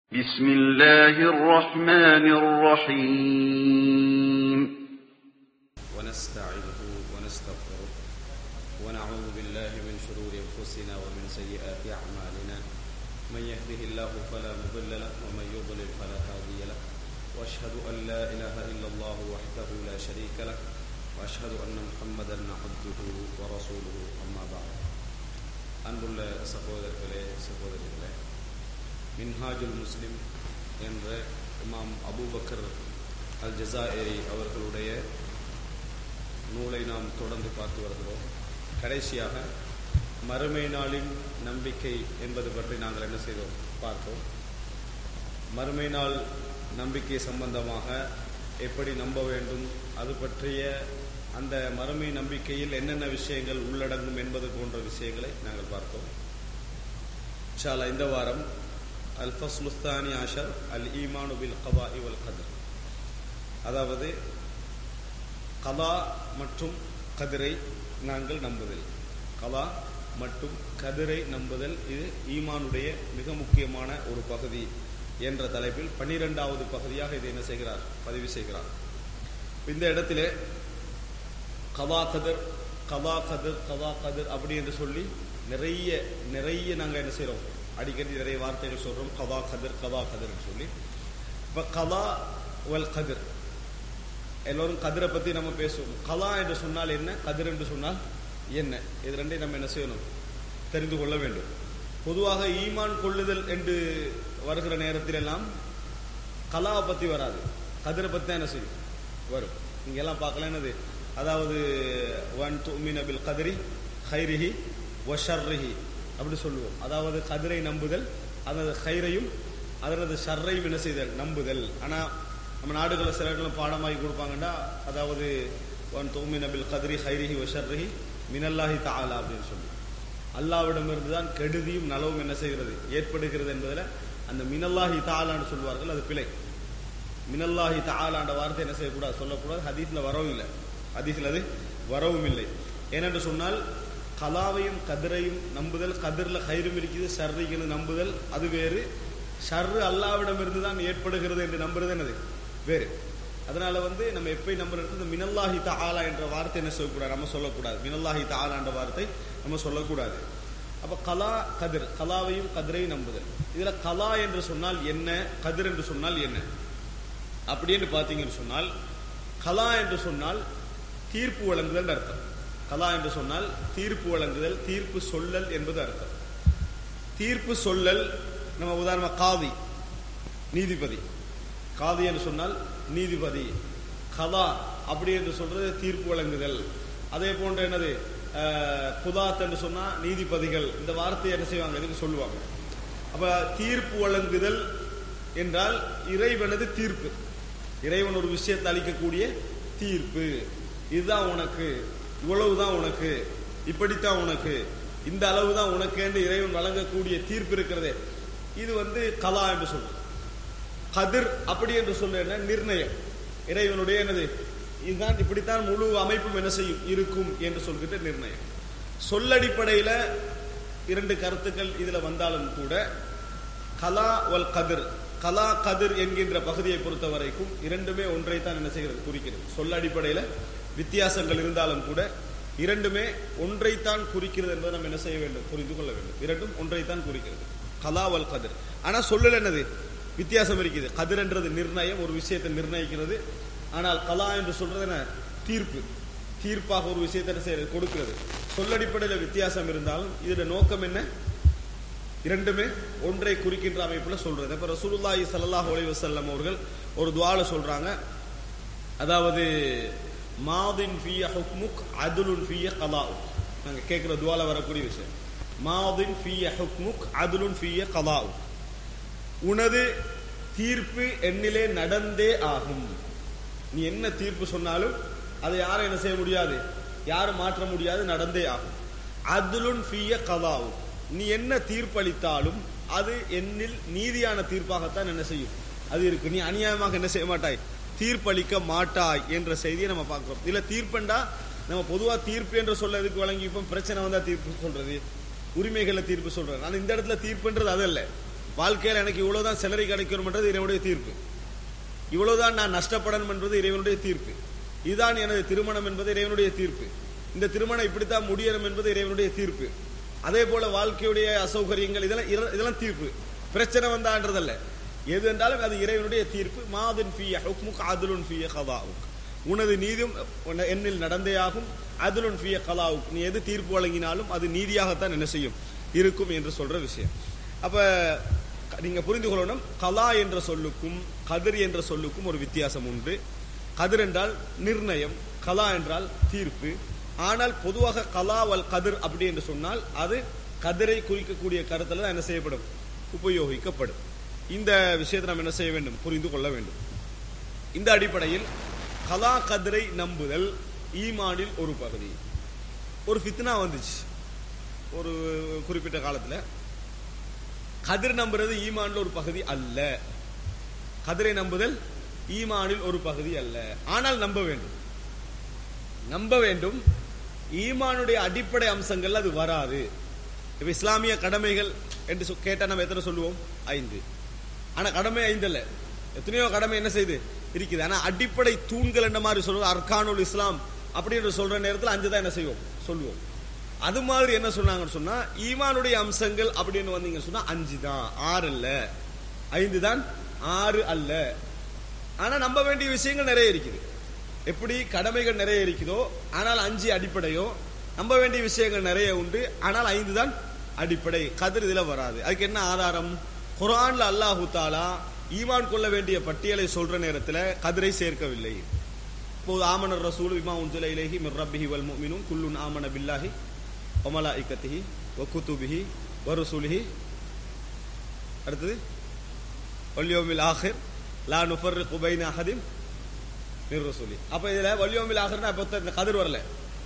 بسم الله الرحمن الرحيم ونستعينه ونستغفره ونعوذ بالله من شرور انفسنا ومن سيئات اعمالنا من يهده الله فلا مضل له ومن يضلل فلا هادي له واشهد ان لا اله الا الله وحده لا شريك له واشهد ان محمدا عبده ورسوله اما بعد அன்புள்ள சகோதரர்களே சகோதரிகளே மின்ஹாஜுல் முஸ்லிம் என்ற இமாம் அபூபக்கர் அல் ஜசாஏரி அவர்களுடைய நூலை நாம் தொடர்ந்து பார்த்து வருகிறோம் கடைசியாக மறுமை நாளின் நம்பிக்கை என்பது பற்றி நாங்கள் என்ன செய்தோம் பார்த்தோம் மறுமை நாள் நம்பிக்கை சம்பந்தமாக எப்படி நம்ப வேண்டும் அது பற்றிய அந்த மறுமை நம்பிக்கையில் என்னென்ன விஷயங்கள் உள்ளடங்கும் என்பது போன்ற விஷயங்களை நாங்கள் பார்த்தோம் இன்ஷால்லா இந்த வாரம் அல் ஃபஸ்லுஸ்தானி ஆஷர் அல் ஈமானு பில் கபா இவல் கதர் அதாவது கலா மற்றும் கதிரை நாங்கள் நம்புதல் கலா மற்றும் கதிரை நம்புதல் இது ஈமானுடைய மிக முக்கியமான ஒரு பகுதி என்ற தலைப்பில் பன்னிரெண்டாவது பகுதியாக இதை என்ன செய்கிறார் பதிவு செய்கிறார் இந்த இடத்திலே கதா கதிர் கதா கதிர் கதா கதிர் அப்படி என்று சொல்லி நிறைய நிறைய நாங்கள் என்ன செய்கிறோம் அடிக்கடி நிறைய வார்த்தைகள் சொல்றோம் கதா கதிர் கதா கதிர் சொல்லி இப்ப கதா வல் கதிர் எல்லோரும் கதிரை பத்தி நம்ம பேசுவோம் கலா என்று சொன்னால் என்ன கதிர் என்று சொன்னால் என்ன இது ரெண்டையும் நம்ம என்ன செய்யணும் தெரிந்து கொள்ள வேண்டும் பொதுவாக ஈமான் கொள்ளுதல் என்று வருகிற நேரத்தில் எல்லாம் கலாவை பத்தி வராது கதிரை பத்தி தான் என்ன செய்யும் வரும் இங்க எல்லாம் பார்க்கலாம் என்னது அதாவது ஒன் துமின் அபில் கதிரி ஹைரிஹி ஒஷர்ரிஹி அப்படி சொல்லுவோம் அதாவது கதிரை நம்புதல் அதனது ஹைரையும் அதனது ஷர்ரையும் என்ன செய்தல் நம்புதல் ஆனா நம்ம நாடுகளில் சில இடங்களும் பாடமாகி கொடுப்பாங்கன்னா அதாவது ஒன் தூமி நபில் கதிரி ஹைரிஹி ஒஷர்ரிஹி மினல்லாஹி தாலா அப்படின்னு சொல்லி அல்லாவிடமிருந்து தான் கெடுதியும் நலவும் என்ன செய்கிறது ஏற்படுகிறது என்பதில் அந்த மினல்லாஹி தாலான்னு சொல்வார்கள் அது பிழை மினல்லாஹி தாலான்ற வார்த்தை என்ன செய்யக்கூடாது சொல்லக்கூடாது ஹதீஸ்ல வரவும் இல்லை ஹதீஸ்ல அது வரவும் இல்லை ஏனென்று சொன்னால் கலாவையும் கதிரையும் நம்புதல் கதிர்ல கயிறும் இருக்குது ஷர்ரிக்கு நம்புதல் அது வேறு ஷர்ரு அல்லாவிடமிருந்து தான் ஏற்படுகிறது என்று நம்புறது என்னது வேறு அதனால வந்து நம்ம எப்பய் நம்புறது இந்த மினல்லாஹி தாலா என்ற வார்த்தை என்ன சொல்லக்கூடாது நம்ம சொல்லக்கூடாது மினல்லாஹி தாலா என்ற வார்த்தை நம்ம சொல்லக்கூடாது அப்ப கலா கதிர் கலாவையும் கதிரையும் நம்புதல் இதுல கலா என்று சொன்னால் என்ன கதிர் என்று சொன்னால் என்ன அப்படின்னு பாத்தீங்கன்னு சொன்னால் கலா என்று சொன்னால் தீர்ப்பு வழங்குதல் அர்த்தம் கலா என்று சொன்னால் தீர்ப்பு வழங்குதல் தீர்ப்பு சொல்லல் என்பது அர்த்தம் தீர்ப்பு சொல்லல் நம்ம உதாரணமா காதி நீதிபதி காதி என்று சொன்னால் நீதிபதி கலா அப்படி என்று சொல்றது தீர்ப்பு வழங்குதல் அதே போன்ற என்னது குதாத் என்று சொன்னா நீதிபதிகள் இந்த வார்த்தையை என்ன செய்வாங்க இதுக்கு சொல்லுவாங்க அப்ப தீர்ப்பு வழங்குதல் என்றால் இறைவனது தீர்ப்பு இறைவன் ஒரு விஷயத்தை அளிக்கக்கூடிய தீர்ப்பு இதுதான் உனக்கு இவ்வளவுதான் உனக்கு இப்படித்தான் உனக்கு இந்த அளவு தான் உனக்கு என்று இறைவன் வழங்கக்கூடிய தீர்ப்பு இருக்கிறதே இது வந்து கலா என்று சொல்லும் கதிர் அப்படி என்று சொல்ல என்ன நிர்ணயம் இறைவனுடைய என்னது இதுதான் இப்படித்தான் முழு அமைப்பும் என்ன செய்யும் இருக்கும் என்று சொல்கின்ற நிர்ணயம் சொல்லடிப்படையில இரண்டு கருத்துக்கள் இதுல வந்தாலும் கூட கலா வல் கதிர் கலா கதிர் என்கின்ற பகுதியை பொறுத்த வரைக்கும் இரண்டுமே ஒன்றைத்தான் என்ன செய்கிறது குறிக்கிறது சொல்ல அடிப்படையில வித்தியாசங்கள் இருந்தாலும் கூட இரண்டுமே ஒன்றைத்தான் குறிக்கிறது என்பதை நம்ம என்ன செய்ய வேண்டும் புரிந்து கொள்ள வேண்டும் இரண்டும் ஒன்றைத்தான் குறிக்கிறது கலாவல் கதிர் ஆனா சொல்லல் என்னது வித்தியாசம் இருக்குது கதிர் என்றது நிர்ணயம் ஒரு விஷயத்தை நிர்ணயிக்கிறது ஆனால் கலா என்று சொல்றது என்ன தீர்ப்பு தீர்ப்பாக ஒரு விஷயத்தை என்ன செய்யறது கொடுக்கிறது சொல்லடிப்படையில் வித்தியாசம் இருந்தாலும் இதோட நோக்கம் என்ன இரண்டுமே ஒன்றை குறிக்கின்ற அமைப்புல சொல்றது இப்ப ரசூலுல்லாஹி ஸல்லல்லாஹு அலைஹி வஸல்லம் அவர்கள் ஒரு துவால சொல்றாங்க அதாவது மாதின் ஃபிய ஹுக்முக் அதுலுன் ஃபிய கலாஉ நாங்க கேட்கிற துவால வரக்கூடிய விஷயம் மாதின் ஃபிய ஹுக்முக் அதுலுன் ஃபிய கலாஉ உனது தீர்ப்பு என்னிலே நடந்தே ஆகும் நீ என்ன தீர்ப்பு சொன்னாலும் அதை யாரும் என்ன செய்ய முடியாது யாரும் மாற்ற முடியாது நடந்தே ஆகும் அதுலுன் ஃபிய கலாவு நீ என்ன தீர்ப்பளித்தாலும் அது என்னில் நீதியான தீர்ப்பாகத்தான் என்ன செய்யும் அது இருக்கு நீ அநியாயமாக என்ன செய்ய மாட்டாய் தீர்ப்பளிக்க மாட்டாய் என்ற செய்தியை நம்ம பார்க்கிறோம் இதுல தீர்ப்பண்டா நம்ம பொதுவா தீர்ப்பு என்று சொல்ல எதுக்கு வழங்கி இப்போ பிரச்சனை வந்தா தீர்ப்பு சொல்றது உரிமைகளை தீர்ப்பு சொல்றது ஆனா இந்த இடத்துல தீர்ப்புன்றது அது அல்ல வாழ்க்கையில் எனக்கு இவ்வளவுதான் செலரி கிடைக்கணும்ன்றது இறைவனுடைய தீர்ப்பு இவ்வளவுதான் நான் நஷ்டப்படணும் என்பது இறைவனுடைய தீர்ப்பு இதுதான் எனது திருமணம் என்பது இறைவனுடைய தீர்ப்பு இந்த திருமணம் இப்படித்தான் முடியணும் என்பது இறைவனுடைய தீர்ப்பு அதே போல வாழ்க்கையுடைய அசௌகரியங்கள் இதெல்லாம் இர- இதெல்லாம் தீர்ப்பு பிரச்சனை வந்தான்றதல்ல எது என்றாலும் அது இறைவனுடைய தீர்ப்பு மாதின் ஃபிய ஹுக்முக் அதுலுன் ஃபிய கதாவுக் உனது நீதியும் உன- என்னில் நடந்தேயாகும் அதுலுன் ஃபிய கதாவுக் நீ எது தீர்ப்பு வழங்கினாலும் அது நீதியாகத்தான் என்ன செய்யும் இருக்கும் என்று சொல்ற விஷயம் அப்ப நீங்க புரிந்து கொள்ளணும் கலா என்ற சொல்லுக்கும் கதிர் என்ற சொல்லுக்கும் ஒரு வித்தியாசம் உண்டு கதிர் என்றால் நிர்ணயம் கலா என்றால் தீர்ப்பு ஆனால் பொதுவாக கலா வல் கதிர் அப்படி என்று சொன்னால் அது கதிரை குறிக்கக்கூடிய கருத்துல தான் என்ன செய்யப்படும் உபயோகிக்கப்படும் இந்த விஷயத்தை நாம் என்ன செய்ய வேண்டும் புரிந்து கொள்ள வேண்டும் இந்த அடிப்படையில் கலா கதிரை நம்புதல் ஈமானில் ஒரு பகுதி ஒரு ஃபித்னா வந்துச்சு ஒரு குறிப்பிட்ட காலத்துல கதிர் நம்புறது ஈமான்ல ஒரு பகுதி அல்ல கதிரை நம்புதல் ஈமானில் ஒரு பகுதி அல்ல ஆனால் நம்ப வேண்டும் நம்ப வேண்டும் ஈமானுடைய அடிப்படை அம்சங்கள் அது வராது இப்ப இஸ்லாமிய கடமைகள் என்று சொ- கேட்டா நம்ம எத்தனை சொல்லுவோம் ஐந்து ஆனா கடமை ஐந்து அல்ல எத்தனையோ கடமை என்ன செய்யுது இருக்குது ஆனா அடிப்படை தூண்கள் என்ற மாதிரி சொல்லுவோம் அர்கானுல் இஸ்லாம் அப்படி என்று சொல்ற நேரத்தில் அஞ்சு தான் என்ன செய்வோம் சொல்லுவோம் அது மாதிரி என்ன சொன்னாங்கன்னு சொன்னா ஈமானுடைய அம்சங்கள் அப்படின்னு வந்தீங்கன்னு சொன்னா அஞ்சு தான் ஆறு அல்ல ஐந்து தான் ஆறு அல்ல ஆனா நம்ப வேண்டிய விஷயங்கள் நிறைய இருக்குது எப்படி கடமைகள் நிறைய இருக்குதோ ஆனால் அஞ்சு அடிப்படையோ நம்ப வேண்டிய விஷயங்கள் நிறைய உண்டு ஆனால் ஐந்து தான் அடிப்படை கதிர் இதுல வராது அதுக்கு என்ன ஆதாரம் குர்ஆன்ல அல்லாஹு தாலா ஈமான் கொள்ள வேண்டிய பட்டியலை சொல்ற நேரத்துல கதிரை சேர்க்கவில்லை இப்போது ஆமனர் ரசூல் விமா உன்சுல இலேஹி மிர் ரப்பிஹி வல் முஃமினூன் குல்லுன் ஆமன பில்லாஹி வ மலாயிகத்திஹி வ குதுபிஹி வ ருசுலிஹி அடுத்தது வல்யோமில் ஆஹிர் லா நுஃபர்ரிகு பைன அஹதின் மிர் ரசூலி அப்ப இதுல வல்யோமில் ஆஹிர்னா அப்ப இந்த கதிர் வரல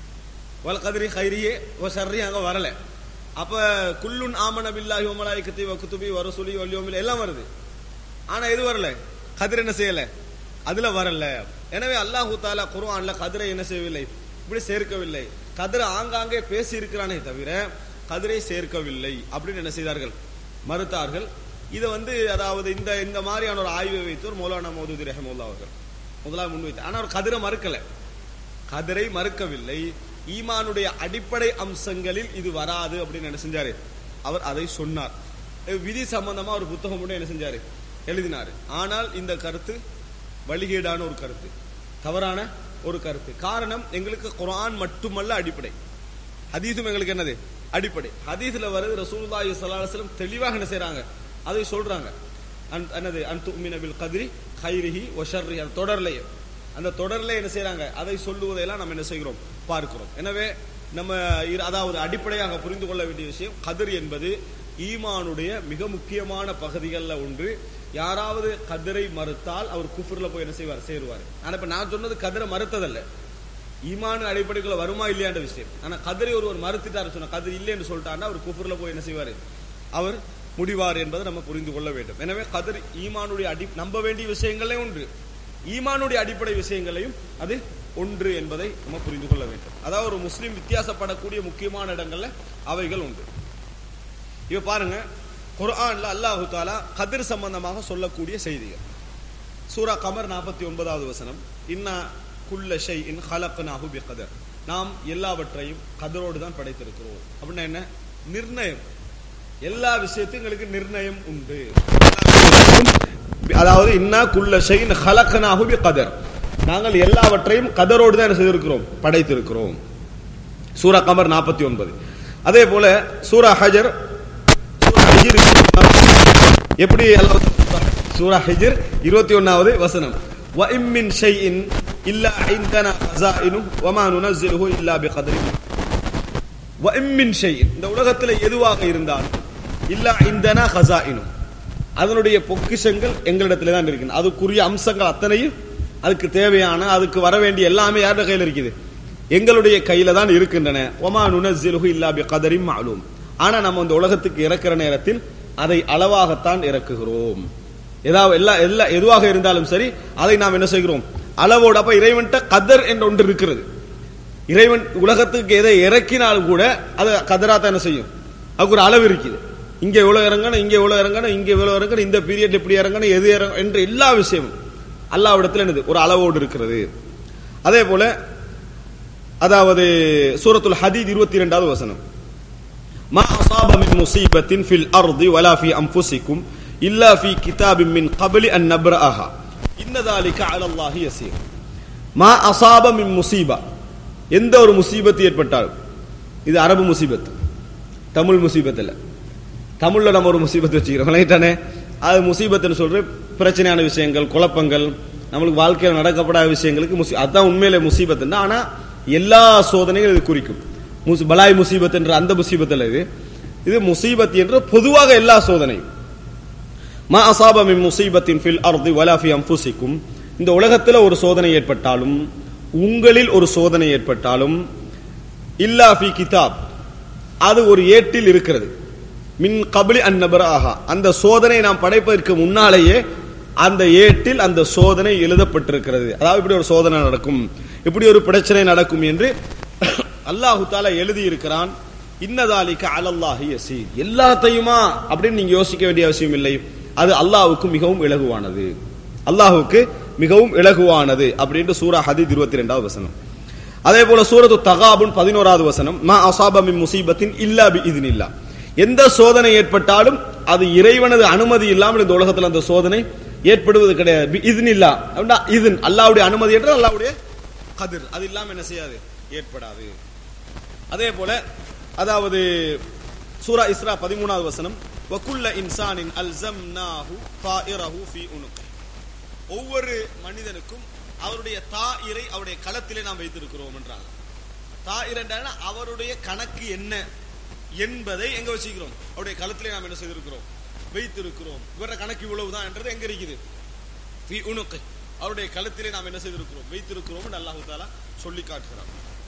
வல் கதிரி ஹைரியே ஓ ஷர்ரி அங்க வரல அப்ப குல்லுன் ஆமன பில்லாஹி வ மலாயிகத்தி வ குதுபி வ ரசூலி வல்யோமில் எல்லாம் வருது ஆனா எது வரல கதிர் என்ன செய்யல அதுல வரல எனவே அல்லாஹு தாலா குர்ஆன்ல கதிரை என்ன செய்யவில்லை இப்படி சேர்க்கவில்லை கதிரை ஆங்காங்கே பேசி இருக்கிறானே தவிர கதிரை சேர்க்கவில்லை அப்படின்னு என்ன செய்தார்கள் மறுத்தார்கள் இதை வந்து அதாவது இந்த இந்த மாதிரியான ஒரு ஆய்வை வைத்தவர் மௌலானா மௌதூதி ரஹமுல்லா அவர்கள் முதலாக முன்வைத்தார் ஆனா அவர் கதிரை மறுக்கல கதிரை மறுக்கவில்லை ஈமானுடைய அடிப்படை அம்சங்களில் இது வராது அப்படின்னு என்ன செஞ்சாரு அவர் அதை சொன்னார் அஹ் விதி சம்பந்தமா ஒரு புத்தகம் கூட என்ன செஞ்சாரு எழுதினாரு ஆனால் இந்த கருத்து வழிகேடான ஒரு கருத்து தவறான ஒரு கருத்து காரணம் எங்களுக்கு குர்ஆன் மட்டுமல்ல அடிப்படை ஹதீஸும் எங்களுக்கு என்னது அடிப்படை ஹதீஸ்ல வருது ரசூலுல்லாஹி ஸல்லல்லாஹு அலைஹி வஸல்லம் தெளிவாக என்ன செய்றாங்க அதை சொல்றாங்க அன் என்னது அன் துமின பில் கத்ரி கைரிஹி வ ஷர்ரிஹி அந்த தொடர்லயே அந்த தொடர்ல என்ன செய்றாங்க அதை சொல்லுவதையெல்லாம் நம்ம என்ன செய்கிறோம் பார்க்கிறோம் எனவே நம்ம இரு- அதாவது அடிப்படையாக புரிந்து கொள்ள வேண்டிய விஷயம் கதிர் என்பது ஈமானுடைய மிக முக்கியமான பகுதிகளில் ஒன்று யாராவது கதிரை மறுத்தால் அவர் குஃபுர்ல போய் என்ன செய்வார் சேருவார் ஆனா இப்ப நான் சொன்னது கதிரை மறுத்ததல்ல ஈமான் அடிப்படைக்குள்ள வருமா இல்லையான்ற விஷயம் ஆனா கதிரை ஒருவர் மறுத்துட்டாரு சொன்ன கதிர் இல்லைன்னு சொல்லிட்டாருன்னா அவர் குஃபுர்ல போய் என்ன செய்வாரு அவர் முடிவார் என்பதை நம்ம புரிந்து கொள்ள வேண்டும் எனவே கதிர் ஈமானுடைய அடி நம்ப வேண்டிய விஷயங்களே ஒன்று ஈமானுடைய அடிப்படை விஷயங்களையும் அது ஒன்று என்பதை நம்ம புரிந்து கொள்ள வேண்டும் அதாவது ஒரு முஸ்லீம் வித்தியாசப்படக்கூடிய முக்கியமான இடங்கள்ல அவைகள் உண்டு இப்ப பாருங்க குர்ஆன்ல அல்லாஹு தாலா கதிர் சம்பந்தமாக சொல்லக்கூடிய செய்திகள் சூரா கமர் நாற்பத்தி ஒன்பதாவது வசனம் இன்னா குல்ல ஷை இன் ஹலக்னாஹு பி கதர் நாம் எல்லாவற்றையும் கதரோடு தான் படைத்திருக்கிறோம் அப்படின்னா என்ன நிர்ணயம் எல்லா விஷயத்தையும் எங்களுக்கு நிர்ணயம் உண்டு அதாவது இன்னா குல்ல ஷை இன் ஹலக்னாஹு பி கதர் நாங்கள் எல்லாவற்றையும் கதரோடு தான் என்ன செய்திருக்கிறோம் படைத்திருக்கிறோம் சூரா கமர் நாற்பத்தி ஒன்பது அதே போல சூரா ஹஜர் சூரா ஹிஜ்ர் எப்படி அல்லாஹ் சொல்றாங்க? சூரா ஹிஜ்ர் இருபத்தி ஒன்னாவது வசனம் வ இம்மின் ஷைஇன் இல்லா இந்தனா ஹஸாயினு வமா நுனஸ்ஸிலுஹு இல்லா பிகத்ரி வ இம்மின் ஷைஇன் இந்த உலகத்தில் எதுவாக இருந்தாலும் இல்லா இந்தனா ஹஸாயினு அதனுடைய பொக்கிஷங்கள் எங்களிடத்துல தான் இருக்கு அதுக்குரிய அம்சங்கள் அத்தனையும் அதுக்கு தேவையான அதுக்கு வர வேண்டிய எல்லாமே யாருடைய கையில் இருக்குது எங்களுடைய கையில தான் இருக்கின்றன ஒமா நுனஸ்ஸிலுஹு இல்லா பிகதரின் மாலூம் ஆனா நம்ம இந்த உலகத்துக்கு இறக்குற நேரத்தில் அதை அளவாகத்தான் இறக்குகிறோம் ஏதாவது எல்லா எல்லா எதுவாக இருந்தாலும் சரி அதை நாம் என்ன செய்கிறோம் அளவோடு அப்ப இறைவன்ட்ட கதர் என்று ஒன்று இருக்கிறது இறைவன் உலகத்துக்கு எதை இறக்கினால் கூட அது கதரா தான் என்ன செய்யும் அதுக்கு ஒரு அளவு இருக்குது இங்க எவ்வளவு இறங்கணும் இங்க எவ்வளவு இறங்கணும் இங்க எவ்வளவு இறங்கணும் இந்த பீரியட் எப்படி இறங்கணும் எது இறங்க என்ற எல்லா விஷயமும் அல்லாவிடத்தில் என்னது ஒரு அளவோடு இருக்கிறது அதே போல அதாவது சூரத்துல் ஹதீத் இருபத்தி இரண்டாவது வசனம் ما أصاب من مصيبة في الأرض ولا في أنفسكم إلا في كتاب من قبل أن نبرأها إن ذلك على الله يسير ما أصاب من مصيبة எந்த ஒரு முசீபத்து ஏற்பட்டாலும் இது அரபு முசீபத் தமிழ் முசீபத் இல்ல தமிழ்ல நம்ம ஒரு முசீபத் வச்சுக்கிறோம் விளங்கிட்டானே அது முசீபத்துன்னு சொல்ற பிரச்சனையான விஷயங்கள் குழப்பங்கள் நம்மளுக்கு வாழ்க்கையில் நடக்கப்படாத விஷயங்களுக்கு முசி அதுதான் உண்மையிலே முசீபத்துன்னா ஆனா எல்லா சோதனைகளும் இது குறிக்கும் முஸ்- பலாய் முசீபத் என்ற அந்த முசீபத் அல்ல இது இது முசீபத் என்ற பொதுவாக எல்லா சோதனையும் மா அசாப மின் முசீபத்தின் ஃபில் அர்தி வலா ஃபி அன்ஃபுசிக்கும் இந்த உலகத்துல ஒரு சோதனை ஏற்பட்டாலும் உங்களில் ஒரு சோதனை ஏற்பட்டாலும் இல்லா ஃபி கிதாப் அது ஒரு ஏட்டில் இருக்கிறது மின் கபிலி அந்நபராக அந்த சோதனை நாம் படைப்பதற்கு முன்னாலேயே அந்த ஏட்டில் அந்த சோதனை எழுதப்பட்டிருக்கிறது அதாவது இப்படி ஒரு சோதனை நடக்கும் இப்படி ஒரு பிரச்சனை நடக்கும் என்று அல்லாஹு தாலா எழுதி இருக்கிறான் இன்னதாலிக்க அலல்லாஹி யசீர் எல்லாத்தையுமா அப்படின்னு நீங்க யோசிக்க வேண்டிய அவசியம் இல்லை அது அல்லாஹ்வுக்கு மிகவும் இலகுவானது அல்லாஹ்வுக்கு மிகவும் இலகுவானது அப்படின்ட்டு சூரா ஹதீத் இருபத்தி ரெண்டாவது வசனம் அதே போல சூரத்து தகாபுன் பதினோராவது வசனம் மா அசாப மின் முசீபத்தின் இல்லா பி இதுனில்லா எந்த சோதனை ஏற்பட்டாலும் அது இறைவனது அனுமதி இல்லாமல் இந்த உலகத்துல அந்த சோதனை ஏற்படுவது கிடையாது பி இதுனில்லா அப்படின்னா இதன் அல்லாவுடைய அனுமதி என்றால் அல்லாவுடைய கதிர் அது இல்லாம என்ன செய்யாது ஏற்படாது அதே போல அதாவது சூரா இஸ்ரா பதிமூணாவது வசனம் வகுல்ல இன்சானின் அல்சம்னாஹு தாயிரஹு ஃபீ உனுக் ஒவ்வொரு மனிதனுக்கும் அவருடைய தாயிரை அவருடைய களத்திலே நாம் வைத்திருக்கிறோம் என்றாங்க தாயிர் என்றால் அவருடைய கணக்கு என்ன என்பதை எங்க வச்சுக்கிறோம் அவருடைய களத்திலே நாம் என்ன செய்திருக்கிறோம் வைத்திருக்கிறோம் இவர கணக்கு இவ்வளவுதான் என்றது எங்க இருக்குது ஃபீ உனுக் அவருடைய களத்திலே நாம் என்ன செய்திருக்கிறோம் வைத்திருக்கிறோம் என்று அல்லாஹு தாலா சொல்லி காட்டுகிறார்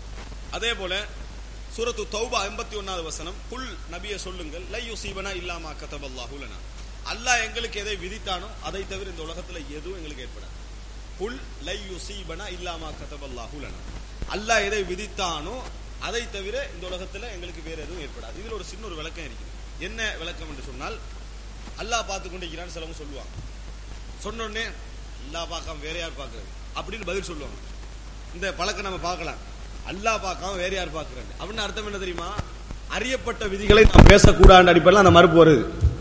அதே போல சூரத்து தௌபா எண்பத்தி ஒன்னாவது வசனம் குல் நபிய சொல்லுங்கள் லை யுசீபனா இல்லாமா கதபல்லாஹு லனா அல்லாஹ் எங்களுக்கு எதை விதித்தானோ அதை தவிர இந்த உலகத்துல எதுவும் எங்களுக்கு ஏற்படாது குல் லை யுசீபனா இல்லாமா கதபல்லாஹு லனா அல்லாஹ் எதை விதித்தானோ அதை தவிர இந்த உலகத்துல எங்களுக்கு வேற எதுவும் ஏற்படாது இதுல ஒரு சின்ன ஒரு விளக்கம் இருக்குது என்ன விளக்கம் என்று சொன்னால் அல்லாஹ் பார்த்து கொண்டிருக்கிறான்னு சிலவங்க சொல்லுவாங்க சொன்ன உடனே அல்லாஹ் பார்க்காம வேற யார் பார்க்கறது அப்படின்னு பதில் சொல்லுவாங்க இந்த பழக்கம் நம்ம பார்க்கலாம் அல்லாஹ் பார்க்காம வேற யார் பார்க்கறது அப்படின்னு அர்த்தம் என்ன தெரியுமா அறியப்பட்ட விதிகளை நாம் பேசக்கூடாது அடிப்படையில் அந்த மறுப்பு வருது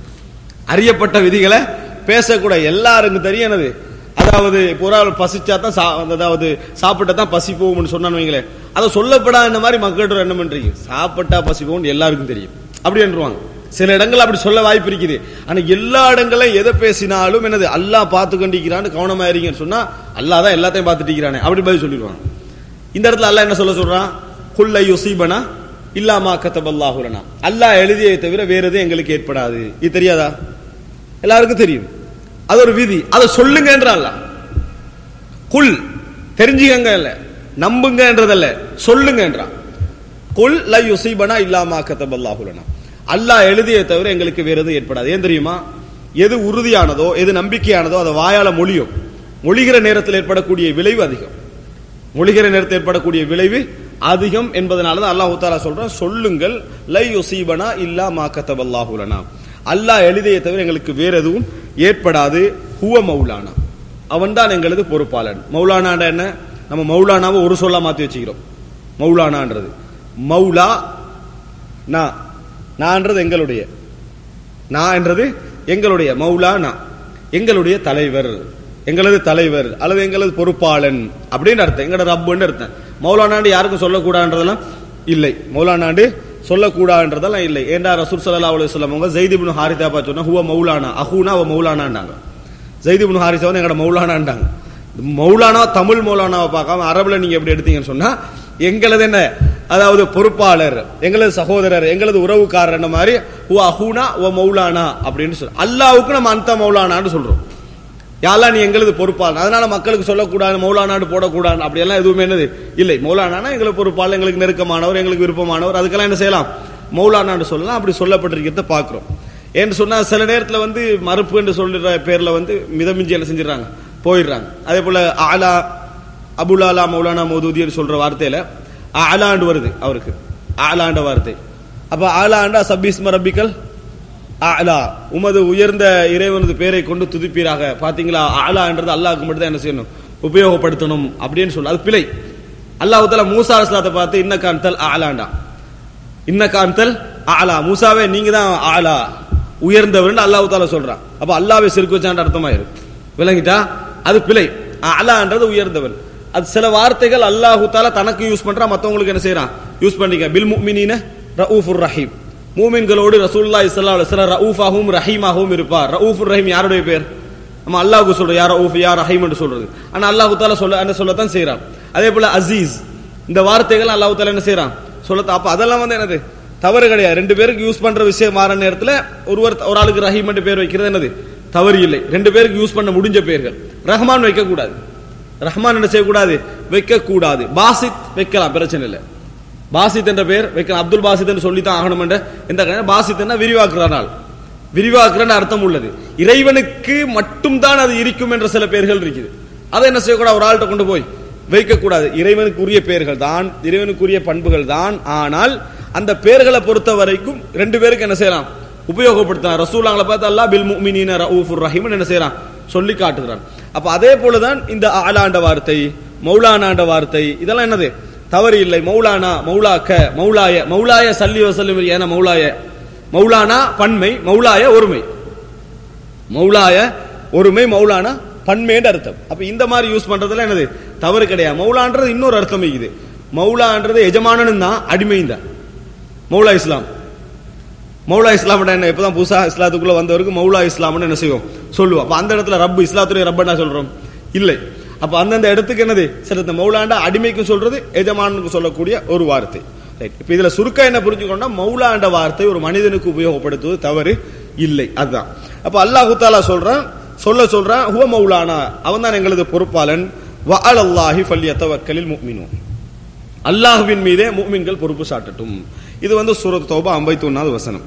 அறியப்பட்ட விதிகளை பேசக்கூடாது எல்லாருக்கும் தெரியும் என்னது அதாவது இப்போ ஒரு ஆள் பசிச்சா தான் சா- அதாவது சாப்பிட்டா தான் பசி போகும்னு சொன்னான்னு வைங்களேன் அதை சொல்லப்படாத இந்த மாதிரி மக்கள்கிட்ட என்ன பண்றீங்க சாப்பிட்டா பசி போகும்னு எல்லாருக்கும் தெரியும் அப்படி என்றுவாங்க சில இடங்கள் அப்படி சொல்ல வாய்ப்பு இருக்குது ஆனா எல்லா இடங்களையும் எதை பேசினாலும் என்னது அல்லாஹ் பார்த்து கொண்டிருக்கிறான்னு கவனமா இருங்கன்னு சொன்னா அல்லாஹ் தான் எல்லாத்தையும் பார்த்துட்டு இருக்கிறானே அப்படி பதில் சொல்லிடுவாங்க இந்த இடத்துல அல்லாஹ் என்ன சொல்ல சொல்றான் குல்ல யுசீபனா இல்லாமா கத்தபல்லாஹுலனா அல்லாஹ் எழுதியை தவிர வேற எதுவும் எங்களுக்கு ஏற்படாது இது தெரியாதா எல்லாருக்கும் தெரியும் அது ஒரு விதி அதை சொல்லுங்கன்றான் குல் தெரிஞ்சுக்கங்க இல்ல நம்புங்கன்றதல்ல சொல்லுங்கன்றான் குல் ல யுசீபனா இல்லாமா கத்தபல்லாஹுலனா அல்லாஹ் எழுதியை தவிர எங்களுக்கு வேற எதுவும் ஏற்படாது ஏன் தெரியுமா எது உறுதியானதோ எது நம்பிக்கையானதோ அதை வாயால மொழியும் மொழிகிற நேரத்தில் ஏற்படக்கூடிய விளைவு அதிகம் மொழிகிற நேரத்தில் ஏற்படக்கூடிய விளைவு அதிகம் என்பதனால தான் அல்லாஹ் தாலா சொல்றான் சொல்லுங்கள் லை யுசீபனா இல்லா மா கத்தபல்லாஹுலனா அல்லாஹ் எழுதிய தவிர எங்களுக்கு வேற எதுவும் ஏற்படாது ஹுவ மௌலானா அவன் தான் எங்களது பொறுப்பாளன் மௌலானாண்ட என்ன நம்ம மௌலானாவை ஒரு சொல்லா மாத்தி வச்சுக்கிறோம் மௌலானான்றது மௌலா நான் நான்றது எங்களுடைய நான் என்றது எங்களுடைய மௌலானா எங்களுடைய தலைவர் எங்களது தலைவர் அல்லது எங்களது பொறுப்பாளன் அப்படின்னு அர்த்தம் எங்களோட ரப்புன்னு அர்த்தம் மௌலானாண்டு யாருக்கும் சொல்லக்கூடாதுன்றதெல்லாம் இல்லை மௌலானாண்டு சொல்லக்கூடாதுன்றதெல்லாம் இல்லை ஏண்டா ரசூல் ஸல்லல்லாஹு அலைஹி வஸல்லம் அவங்க ஜெயித் இப்னு ஹாரிதா பா சொன்னா ஹுவ மௌலானா அஹூனா அவ மௌலானாண்டாங்க ஜெயித் இப்னு ஹாரிசா வந்து எங்களோட மௌலானாண்டாங்க மௌலானா தமிழ் மௌலானாவை பார்க்காம அரபுல நீங்க எப்படி எடுத்தீங்கன்னு சொன்னா எங்களது என்ன அதாவது பொறுப்பாளர் எங்களது சகோதரர் எங்களது உறவுக்காரர் என்ன மாதிரி ஹுவ அஹூனா ஓ மௌலானா அப்படின்னு சொல்றோம் அல்லாவுக்கு நம்ம அந்த மௌலானான்னு சொல்றோம் யாரா நீ எங்களது பொறுப்பாளர் அதனால மக்களுக்கு சொல்லக்கூடாது மௌலானாடு போடக்கூடாது அப்படியெல்லாம் எதுவுமே என்னது இல்லை மௌலானா எங்களுக்கு பொறுப்பாளர் எங்களுக்கு நெருக்கமானவர் எங்களுக்கு விருப்பமானவர் அதுக்கெல்லாம் என்ன செய்யலாம் மௌலானான்னு சொல்லலாம் அப்படி சொல்லப்பட்டிருக்கிறத பார்க்கிறோம் ஏன்னு சொன்னா சில நேரத்துல வந்து மறுப்பு என்று சொல்ற பேர்ல வந்து மிதமிஞ்சி என்ன செஞ்சிடறாங்க போயிடுறாங்க அதே போல ஆலா அபுலாலா மௌலானா மௌதூதின்னு சொல்ற வார்த்தையில ஆலாண்டு வருது அவருக்கு ஆலாண்ட வார்த்தை அப்ப ஆலாண்டா சபீஸ்ம ரப்பிக்கல் அலா உமது உயர்ந்த இறைவனது பேரை கொண்டு துதிப்பீராக பாத்தீங்களா அலா என்றது அல்லாஹ்க்கு மட்டும் தான் என்ன செய்யணும் உபயோகப்படுத்தணும் அப்படின்னு சொல்லு அது பிழை அல்லாஹ் தஆலா மூசா அலைஹிஸ்ஸலாத்தை பார்த்து இன்ன காந்தல் அலாண்டா இன்ன காந்தல் ஆலா மூசாவே நீங்க தான் ஆலா உயர்ந்தவர் அல்லாஹ் தாலா சொல்றான் அப்ப அல்லாவே சிறுக்கு வச்சான்ற அர்த்தமாயிரு விளங்கிட்டா அது பிழை அலான்றது உயர்ந்தவன் அது சில வார்த்தைகள் அல்லாஹு தாலா தனக்கு யூஸ் பண்றான் மத்தவங்களுக்கு என்ன செய்யறான் யூஸ் பண்ணிக்க பில் முஃமினீன ரഊஃபுர் ரஹீம் மூமின்களோடு ரசூலுல்லாஹி ஸல்லல்லாஹு அலைஹி வஸல்லம் ரഊஃபாகவும் ரஹீமாகவும் இருப்பார் ரഊஃபுர் ரஹீம் யாருடைய பேர் நம்ம அல்லாஹ்வுக்கு சொல்றோம் யார் ரഊஃப் யார் ரஹீம் என்று சொல்றது ஆனா அல்லாஹ் தாலா சொல்ல என்ன சொல்லத்தான் செய்றான் அதே போல அசீஸ் இந்த வார்த்தைகள் அல்லாஹ் தாலா என்ன செய்றான் சொல்லத்தான் அப்ப அதெல்லாம் வந்து என்னது தவறு கிடையாது ரெண்டு பேருக்கு யூஸ் பண்ற விஷயம் மாற நேரத்துல ஒருவர் ஒரு ஆளுக்கு ரஹீம் என்று பேர் வைக்கிறது என்னது தவறு இல்லை ரெண்டு பேருக்கு யூஸ் பண்ண முடிஞ்ச பேர்கள் ரஹ்மான் வைக்க கூடாது ரஹ்மான் என்ன செய்யக்கூடாது வைக்க கூடாது பாசித் வைக்கலாம் பிரச்சனை இல்லை பாசித் என்ற பேர் வைக்கலாம் அப்துல் பாசித் என்று சொல்லித்தான் ஆகணும் என்ற எந்த காரணம் பாசித் என்ன விரிவாக்குறானால் விரிவாக்குறன்னு அர்த்தம் உள்ளது இறைவனுக்கு மட்டும்தான் அது இருக்கும் என்ற சில பேர்கள் இருக்குது அதை என்ன செய்யக்கூடாது ஒரு ஆள்கிட்ட கொண்டு போய் வைக்கக்கூடாது இறைவனுக்குரிய பெயர்கள் தான் இறைவனுக்குரிய பண்புகள் தான் ஆனால் அந்த பெயர்களை பொறுத்த வரைக்கும் ரெண்டு பேருக்கு என்ன செய்யலாம் உபயோகப்படுத்தலாம் ரசூலாங்களை பார்த்து அல்லாஹ் பில் முஃமினீன ரഊஃபுர் ரஹீம் என்ன செய்யறான் சொல்லி காட்டுகிறான் அப்ப அதே போலதான் இந்த ஆலாண்ட வார்த்தை மௌலானாண்ட வார்த்தை இதெல்லாம் என்னது தவறு இல்லை மௌலானா மௌலாக்க மௌலாய மௌலாய சல்லி வசல்லும் ஏன மௌலாய மௌலானா பன்மை மௌலாய ஒருமை மௌலாய ஒருமை மௌலானா பன்மைன்ற அர்த்தம் அப்ப இந்த மாதிரி யூஸ் பண்றதுல என்னது தவறு கிடையாது மௌலான்றது இன்னொரு அர்த்தம் இருக்குது மௌலான்றது எஜமானனும் தான் அடிமையும் தான் மௌலா இஸ்லாம் மௌலா இஸ்லாம் என்ன இப்பதான் புதுசா இஸ்லாத்துக்குள்ள வந்தவருக்கு மௌலா இஸ்லாம்னு என்ன செய்வோம் சொல்லுவோம் அப்ப அந்த இடத்துல ரப்பு இஸ்லாத்துடைய ரப்பன்னா சொல்றோம் இல்லை அப்ப அந்தந்த இடத்துக்கு என்னது சரி இந்த மௌலாண்டா அடிமைக்கு சொல்றது எஜமானுக்கு சொல்லக்கூடிய ஒரு வார்த்தை ரைட் இப்ப இதுல சுருக்க என்ன புரிஞ்சுக்கணும்னா மௌலாண்ட வார்த்தை ஒரு மனிதனுக்கு உபயோகப்படுத்துவது தவறு இல்லை அதுதான் அப்ப அல்லாஹு தாலா சொல்றான் சொல்ல சொல்றான் ஹுவ மௌலானா அவன் தான் எங்களது பொறுப்பாளன் வ அலல்லாஹி ஃபல்யத்தவக்கலில் முஃமினூன் அல்லாஹ்வின் மீதே முஃமின்கள் பொறுப்பு சாட்டட்டும் இது வந்து சூரத் தௌபா 51வது வசனம்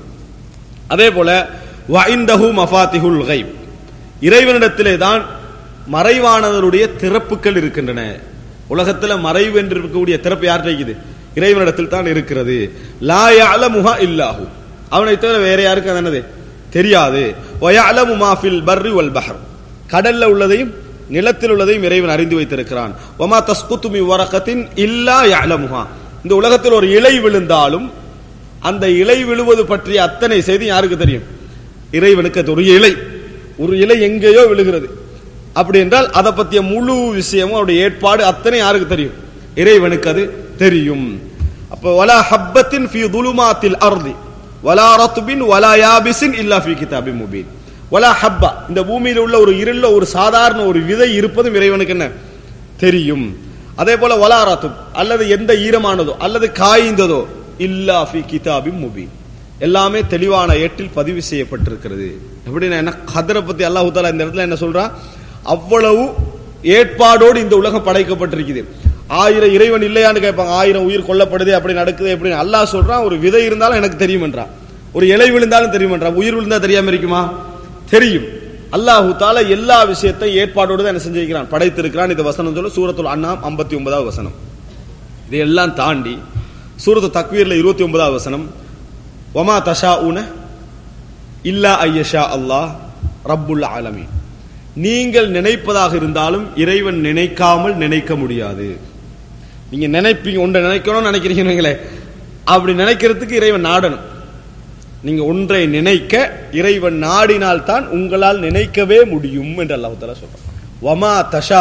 அதே போல வஇந்தஹு மஃபாத்திஹுல் கைப் இறைவனிடத்திலே தான் மறைவானவருடைய திறப்புகள் இருக்கின்றன உலகத்துல மறைவு என்று இருக்கக்கூடிய திறப்பு யார்கிட்ட இருக்குது இறைவனிடத்தில் தான் இருக்கிறது லா யஅலமுஹா இல்லாஹு அவனை தவிர வேற யாருக்கும் அது என்னது தெரியாது வயஅலமு மா ஃபில் பர்ரி வல் பஹர் கடல்ல உள்ளதையும் நிலத்தில் உள்ளதையும் இறைவன் அறிந்து வைத்திருக்கிறான் வமா தஸ்குத்து மி வரகத்தின் இல்லா யஅலமுஹா இந்த உலகத்தில் ஒரு இலை விழுந்தாலும் அந்த இலை விழுவது பற்றிய அத்தனை செய்தி யாருக்கு தெரியும் இறைவனுக்கு அது ஒரு இலை ஒரு இலை எங்கேயோ விழுகிறது அப்படி என்றால் அதை பற்றிய முழு விஷயமும் அவருடைய ஏற்பாடு அத்தனை யாருக்கு தெரியும் இறைவனுக்கு அது தெரியும் அப்ப வலா ஹப்பத்தின் ஃபி துலுமாத்தில் அர்தி வலா ரத்பின் வலா யாபிசின் இல்லா ஃபி கிதாபின் முபீன் வலா ஹப்பா இந்த பூமியில் உள்ள ஒரு இருள ஒரு சாதாரண ஒரு விதை இருப்பதும் இறைவனுக்கு என்ன தெரியும் அதே போல வலா ரத்துப் அல்லது எந்த ஈரமானதோ அல்லது காய்ந்ததோ இல்லா ஃபி கிதாபின் முபீன் எல்லாமே தெளிவான ஏட்டில் பதிவு செய்யப்பட்டிருக்கிறது எப்படின்னா என்ன கதரை பத்தி அல்லாஹு தாலா இந்த இடத்துல என்ன சொல்றா அவ்வளவு ஏற்பாடோடு இந்த உலகம் படைக்கப்பட்டிருக்குது ஆயிரம் இறைவன் இல்லையான்னு கேட்பாங்க ஆயிரம் உயிர் கொல்லப்படுது அப்படி நடக்குது அப்படின்னு அல்லாஹ் சொல்றான் ஒரு விதை இருந்தாலும் எனக்கு தெரியுமென்றான் ஒரு இலை விழுந்தாலும் தெரியுமென்றான் உயிர் விழுந்தா தெரியாம இருக்குமா தெரியும் அல்லாஹு தாலா எல்லா விஷயத்தையும் ஏற்பாடோடு தான் என்ன செஞ்சிருக்கிறான் படைத்திருக்கிறான் இந்த வசனம் சொல்ல சூரத்துல் அண்ணாம் ஐம்பத்தி ஒன்பதாவது வசனம் இதையெல்லாம் தாண்டி சூரத்து தக்வீர்ல இருபத்தி ஒன்பதாவது வசனம் ஒமா தஷா உன இல்லா ஐயஷா அல்லாஹ் ரப்புல் ஆலமீன் நீங்கள் நினைப்பதாக இருந்தாலும் இறைவன் நினைக்காமல் நினைக்க முடியாது நீங்க நினைப்பீங்க ஒன்றை நினைக்கணும்னு நினைக்கிறீங்களே அப்படி நினைக்கிறதுக்கு இறைவன் நாடணும் நீங்க ஒன்றை நினைக்க இறைவன் நாடினால் தான் உங்களால் நினைக்கவே முடியும் என்று அல்லாஹு தாலா சொல்றான் வமா தஷா